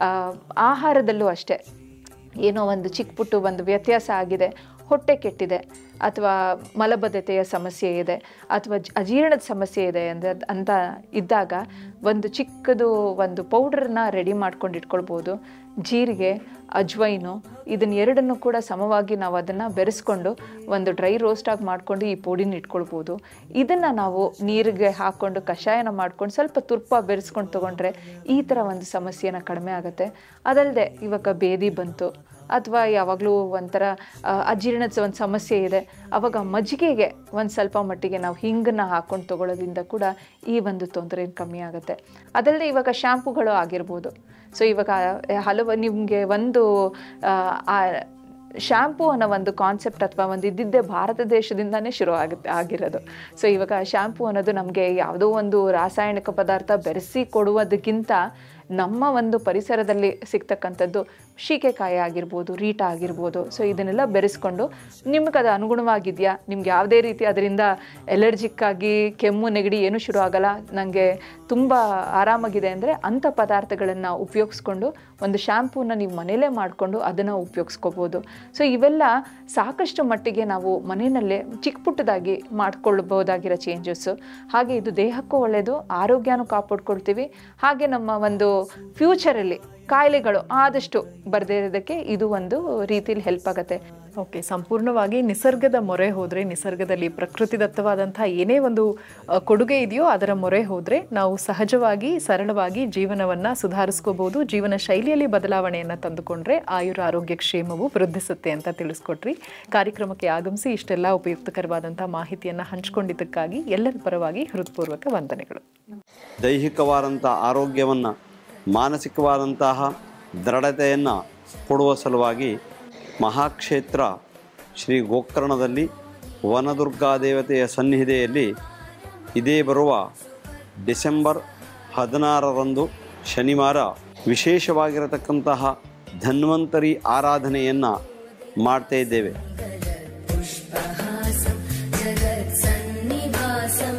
ಆಹಾರದಲ್ಲೂ ಅಷ್ಟೇ ಏನೋ ಒಂದು ಚಿಕ್ಕ ಪುಟ್ಟು ಒಂದು ವ್ಯತ್ಯಾಸ ಆಗಿದೆ ಹೊಟ್ಟೆ ಕೆಟ್ಟಿದೆ ಅಥವಾ ಮಲಬದ್ಧತೆಯ ಸಮಸ್ಯೆ ಇದೆ ಅಥವಾ ಜ- ಅಜೀರ್ಣದ ಸಮಸ್ಯೆ ಇದೆ ಅಂದರೆ ಅಂತ ಇದ್ದಾಗ ಒಂದು ಚಿಕ್ಕದು ಒಂದು ಪೌಡ್ರನ್ನ ರೆಡಿ ಮಾಡ್ಕೊಂಡು ಇಟ್ಕೊಳ್ಬೋದು ಜೀರಿಗೆ ಅಜ್ವೈನು ಇದನ್ನ ಎರಡನ್ನು ಕೂಡ ಸಮವಾಗಿ ನಾವು ಅದನ್ನು ಬೆರೆಸ್ಕೊಂಡು ಒಂದು ಡ್ರೈ ರೋಸ್ಟಾಗಿ ಮಾಡ್ಕೊಂಡು ಈ ಪುಡಿನ ಇಟ್ಕೊಳ್ಬೋದು ಇದನ್ನು ನಾವು ನೀರಿಗೆ ಹಾಕ್ಕೊಂಡು ಕಷಾಯನ ಮಾಡ್ಕೊಂಡು ಸ್ವಲ್ಪ ತುರ್ಪ ಬೆರೆಸ್ಕೊಂಡು ತೊಗೊಂಡ್ರೆ ಈ ಥರ ಒಂದು ಸಮಸ್ಯೆನ ಕಡಿಮೆ ಆಗುತ್ತೆ ಅದಲ್ಲದೆ ಇವಾಗ ಬೇದಿ ಬಂತು ಅಥವಾ ಯಾವಾಗಲೂ ಒಂಥರ ಆ, ಅಜೀರ್ಣದ ಒಂದು ಸಮಸ್ಯೆ ಇದೆ ಅವಾಗ ಮಜ್ಜಿಗೆಗೆ ಒಂದು ಸ್ವಲ್ಪ ಮಟ್ಟಿಗೆ ನಾವು ಹಿಂಗನ್ನು ಹಾಕ್ಕೊಂಡು ತಗೊಳ್ಳೋದ್ರಿಂದ ಕೂಡ ಈ ಒಂದು ತೊಂದರೆ ಕಮ್ಮಿ ಆಗುತ್ತೆ ಅದಲ್ಲದೆ ಇವಾಗ ಶ್ಯಾಂಪುಗಳು ಆಗಿರ್ಬೋದು ಸೊ ಇವಾಗ ಹಲವು ನಿಮಗೆ ಒಂದು ಆ, ಆ ಶ್ಯಾಂಪು ಅನ್ನೋ ಒಂದು ಕಾನ್ಸೆಪ್ಟ್ ಅಥವಾ ಒಂದು ಇದ್ದಿದ್ದೇ ಭಾರತ ದೇಶದಿಂದನೇ ಶುರು ಆಗುತ್ತೆ ಆಗಿರೋದು ಸೊ ಇವಾಗ ಶ್ಯಾಂಪು ಅನ್ನೋದು ನಮಗೆ ಯಾವುದೋ ಒಂದು ರಾಸಾಯನಿಕ ಪದಾರ್ಥ ಬೆರೆಸಿ ಕೊಡುವುದಕ್ಕಿಂತ ನಮ್ಮ ಒಂದು ಪರಿಸರದಲ್ಲಿ ಸಿಗ್ತಕ್ಕಂಥದ್ದು ಶೀಕೆಕಾಯಿ ಆಗಿರ್ಬೋದು ರೀಟ ಆಗಿರ್ಬೋದು ಸೊ ಇದನ್ನೆಲ್ಲ ಬೆರೆಸ್ಕೊಂಡು ನಿಮ್ಗೆ ಅದು ಅನುಗುಣವಾಗಿದೆಯಾ ನಿಮ್ಗೆ ಯಾವುದೇ ರೀತಿ ಅದರಿಂದ ಎಲರ್ಜಿಕ್ ಆಗಿ ಕೆಮ್ಮು ನೆಗಡಿ ಏನೂ ಶುರು ಆಗಲ್ಲ ನನಗೆ ತುಂಬ ಆರಾಮಾಗಿದೆ ಅಂದರೆ ಅಂಥ ಪದಾರ್ಥಗಳನ್ನು ಉಪಯೋಗಿಸ್ಕೊಂಡು ಒಂದು ಶ್ಯಾಂಪೂನ ನೀವು ಮನೇಲೇ ಮಾಡಿಕೊಂಡು ಅದನ್ನು ಉಪಯೋಗಿಸ್ಕೋಬೋದು ಸೊ ಇವೆಲ್ಲ ಸಾಕಷ್ಟು ಮಟ್ಟಿಗೆ ನಾವು ಮನೆಯಲ್ಲೇ ಚಿಕ್ಕ ಪುಟ್ಟದಾಗಿ ಮಾಡ್ಕೊಳ್ಬೋದಾಗಿರೋ ಚೇಂಜಸ್ಸು ಹಾಗೆ ಇದು ದೇಹಕ್ಕೂ ಒಳ್ಳೆಯದು ಆರೋಗ್ಯನೂ ಕಾಪಾಡ್ಕೊಳ್ತೀವಿ ಹಾಗೆ ನಮ್ಮ ಒಂದು ಫ್ಯೂಚರಲ್ಲಿ ಕಾಯಿಲೆಗಳು ಆದಷ್ಟು ಬರದೇ ಇರೋದಕ್ಕೆ ಇದು ಒಂದು ರೀತಿಯಲ್ಲಿ ಹೆಲ್ಪ್ ಆಗುತ್ತೆ ಓಕೆ ಸಂಪೂರ್ಣವಾಗಿ ನಿಸರ್ಗದ ಮೊರೆ ಹೋದರೆ ನಿಸರ್ಗದಲ್ಲಿ ಪ್ರಕೃತಿದತ್ತವಾದಂಥ ಏನೇ ಒಂದು ಆ, ಕೊಡುಗೆ ಇದೆಯೋ ಅದರ ಮೊರೆ ಹೋದರೆ ನಾವು ಸಹಜವಾಗಿ ಸರಳವಾಗಿ ಜೀವನವನ್ನು ಸುಧಾರಿಸ್ಕೋಬೋದು ಜೀವನ ಶೈಲಿಯಲ್ಲಿ ಬದಲಾವಣೆಯನ್ನು ತಂದುಕೊಂಡ್ರೆ ಆಯುರ ಆರೋಗ್ಯ ಕ್ಷೇಮವು ವೃದ್ಧಿಸುತ್ತೆ ಅಂತ ತಿಳಿಸ್ಕೊಟ್ರಿ ಕಾರ್ಯಕ್ರಮಕ್ಕೆ ಆಗಮಿಸಿ ಇಷ್ಟೆಲ್ಲ ಉಪಯುಕ್ತಕರವಾದಂಥ ಮಾಹಿತಿಯನ್ನು ಹಂಚಿಕೊಂಡಿದ್ದಕ್ಕಾಗಿ ಎಲ್ಲರ ಪರವಾಗಿ ಹೃತ್ಪೂರ್ವಕ ವಂದನೆಗಳು ದೈಹಿಕವಾದಂಥ ಆರೋಗ್ಯವನ್ನು ಮಾನಸಿಕವಾದಂತಹ ದೃಢತೆಯನ್ನು ಕೊಡುವ ಸಲುವಾಗಿ ಮಹಾಕ್ಷೇತ್ರ ಶ್ರೀ ಗೋಕರ್ಣದಲ್ಲಿ ವನದುರ್ಗಾ ದೇವತೆಯ ಸನ್ನಿಧಿಯಲ್ಲಿ ಇದೇ ಬರುವ ಡಿಸೆಂಬರ್ ಹದಿನಾರರಂದು ಶನಿವಾರ ವಿಶೇಷವಾಗಿರತಕ್ಕಂತಹ ಧನ್ವಂತರಿ ಆರಾಧನೆಯನ್ನು ಮಾಡ್ತಾ ಇದ್ದೇವೆ पुष्पहासं जगत्सन्निवासं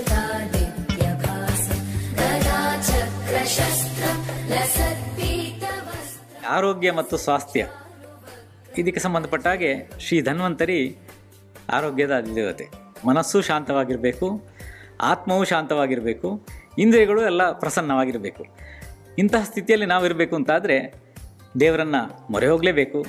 शतादित्यभासं गदाचक्रशस्त्रं लसत्पीतवस्त्रम् ಆರೋಗ್ಯ ಮತ್ತು ಸ್ವಾಸ್ಥ್ಯ ಇದಕ್ಕೆ ಸಂಬಂಧಪಟ್ಟ ಹಾಗೆ ಶ್ರೀ ಧನ್ವಂತರಿ ಆರೋಗ್ಯದ ಅಧಿದೇವತೆ ಮನಸ್ಸು ಶಾಂತವಾಗಿರಬೇಕು ಆತ್ಮವು ಶಾಂತವಾಗಿರಬೇಕು ಇಂದ್ರಿಯಗಳು ಎಲ್ಲ ಪ್ರಸನ್ನವಾಗಿರಬೇಕು ಇಂತಹ ಸ್ಥಿತಿಯಲ್ಲಿ ನಾವಿರಬೇಕು ಅಂತಾದರೆ ದೇವರನ್ನು ಮೊರೆ ಹೋಗಲೇಬೇಕು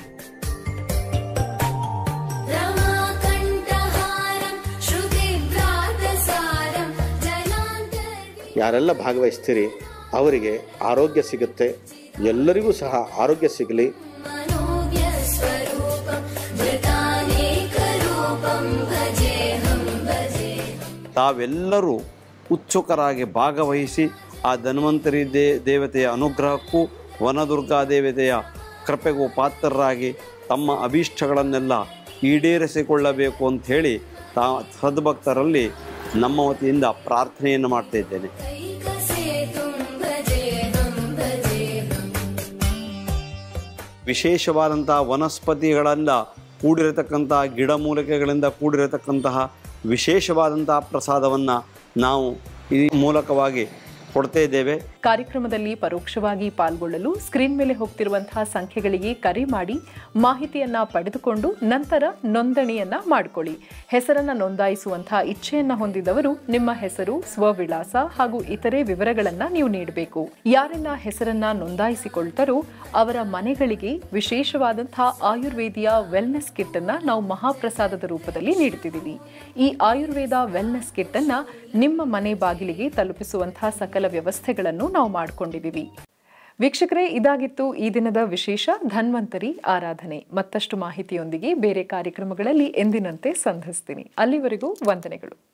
रमाकण्ठहारं श्रुतिव्रातसारं जनान्तर्वि ಯಾರೆಲ್ಲ ಭಾಗವಹಿಸ್ತೀರಿ ಅವರಿಗೆ ಆರೋಗ್ಯ ಸಿಗುತ್ತೆ ಎಲ್ಲರಿಗೂ ಸಹ ಆರೋಗ್ಯ ಸಿಗಲಿ मनोज्ञस्वरूपं मृतानेकरूपं भजेऽहं भजेऽहम् ತಾವೆಲ್ಲರೂ ಉತ್ಸುಕರಾಗಿ ಭಾಗವಹಿಸಿ ಆ ಧನ್ವಂತರಿ ದೇ ದೇವತೆಯ ಅನುಗ್ರಹಕ್ಕೂ ವನದುರ್ಗಾ ದೇವತೆಯ ಕೃಪೆಗೂ ಪಾತ್ರರಾಗಿ ತಮ್ಮ ಅಭೀಷ್ಟಗಳನ್ನೆಲ್ಲ ಈಡೇರಿಸಿಕೊಳ್ಳಬೇಕು ಅಂಥೇಳಿ ತಾ ಸದ್ಭಕ್ತರಲ್ಲಿ ನಮ್ಮ ವತಿಯಿಂದ ಪ್ರಾರ್ಥನೆಯನ್ನು ಮಾಡ್ತಾ ಇದ್ದೇನೆ कैकसेतुं भजेऽहं भजेऽहम् ವಿಶೇಷವಾದಂಥ ವನಸ್ಪತಿಗಳೆಲ್ಲ ಕೂಡಿರತಕ್ಕಂಥ ಗಿಡಮೂಲಿಕೆಗಳಿಂದ ಕೂಡಿರತಕ್ಕಂತಹ ವಿಶೇಷವಾದಂತಹ ಪ್ರಸಾದವನ್ನು ನಾವು ಈ ಮೂಲಕವಾಗಿ ಕೊಡ್ತಾ ಇದ್ದೇವೆ ಕಾರ್ಯಕ್ರಮದಲ್ಲಿ ಪರೋಕ್ಷವಾಗಿ ಪಾಲ್ಗೊಳ್ಳಲು ಸ್ಕ್ರೀನ್ ಮೇಲೆ ಹೋಗ್ತಿರುವಂತಹ ಸಂಖ್ಯೆಗಳಿಗೆ ಕರೆ ಮಾಡಿ ಮಾಹಿತಿಯನ್ನ ಪಡೆದುಕೊಂಡು ನಂತರ ನೋಂದಣಿಯನ್ನ ಮಾಡಿಕೊಳ್ಳಿ ಹೆಸರನ್ನ ನೋಂದಾಯಿಸುವಂತಹ ಇಚ್ಛೆಯನ್ನ ಹೊಂದಿದವರು ನಿಮ್ಮ ಹೆಸರು ಸ್ವವಿಳಾಸ ಹಾಗೂ ಇತರೆ ವಿವರಗಳನ್ನ ನೀವು ನೀಡಬೇಕು ಯಾರೆಲ್ಲ ಹೆಸರನ್ನ ನೋಂದಾಯಿಸಿಕೊಳ್ತಾರೋ ಅವರ ಮನೆಗಳಿಗೆ ವಿಶೇಷವಾದಂತಹ ಆಯುರ್ವೇದಿಯ ವೆಲ್ನೆಸ್ ಕಿಟ್ ಅನ್ನ ನಾವು ಮಹಾಪ್ರಸಾದದ ರೂಪದಲ್ಲಿ ನೀಡ್ತಿದ್ದೀವಿ ಈ ಆಯುರ್ವೇದ ವೆಲ್ನೆಸ್ ಕಿಟ್ ಅನ್ನ ನಿಮ್ಮ ಮನೆ ಬಾಗಿಲಿಗೆ ತಲುಪಿಸುವಂತಹ ಸಕಲ ವ್ಯವಸ್ಥೆಗಳನ್ನು ನಾವು ಮಾಡಿಕೊಂಡಿದ್ದೀವಿ ವೀಕ್ಷಕರೇ ಇದಾಗಿತ್ತು ಈ ದಿನದ ವಿಶೇಷ ಧನ್ವಂತರಿ ಆರಾಧನೆ ಮತ್ತಷ್ಟು ಮಾಹಿತಿಯೊಂದಿಗೆ ಬೇರೆ ಕಾರ್ಯಕ್ರಮಗಳಲ್ಲಿ ಎಂದಿನಂತೆ ಸಂಧಿಸ್ತೀನಿ ಅಲ್ಲಿವರೆಗೂ ವಂದನೆಗಳು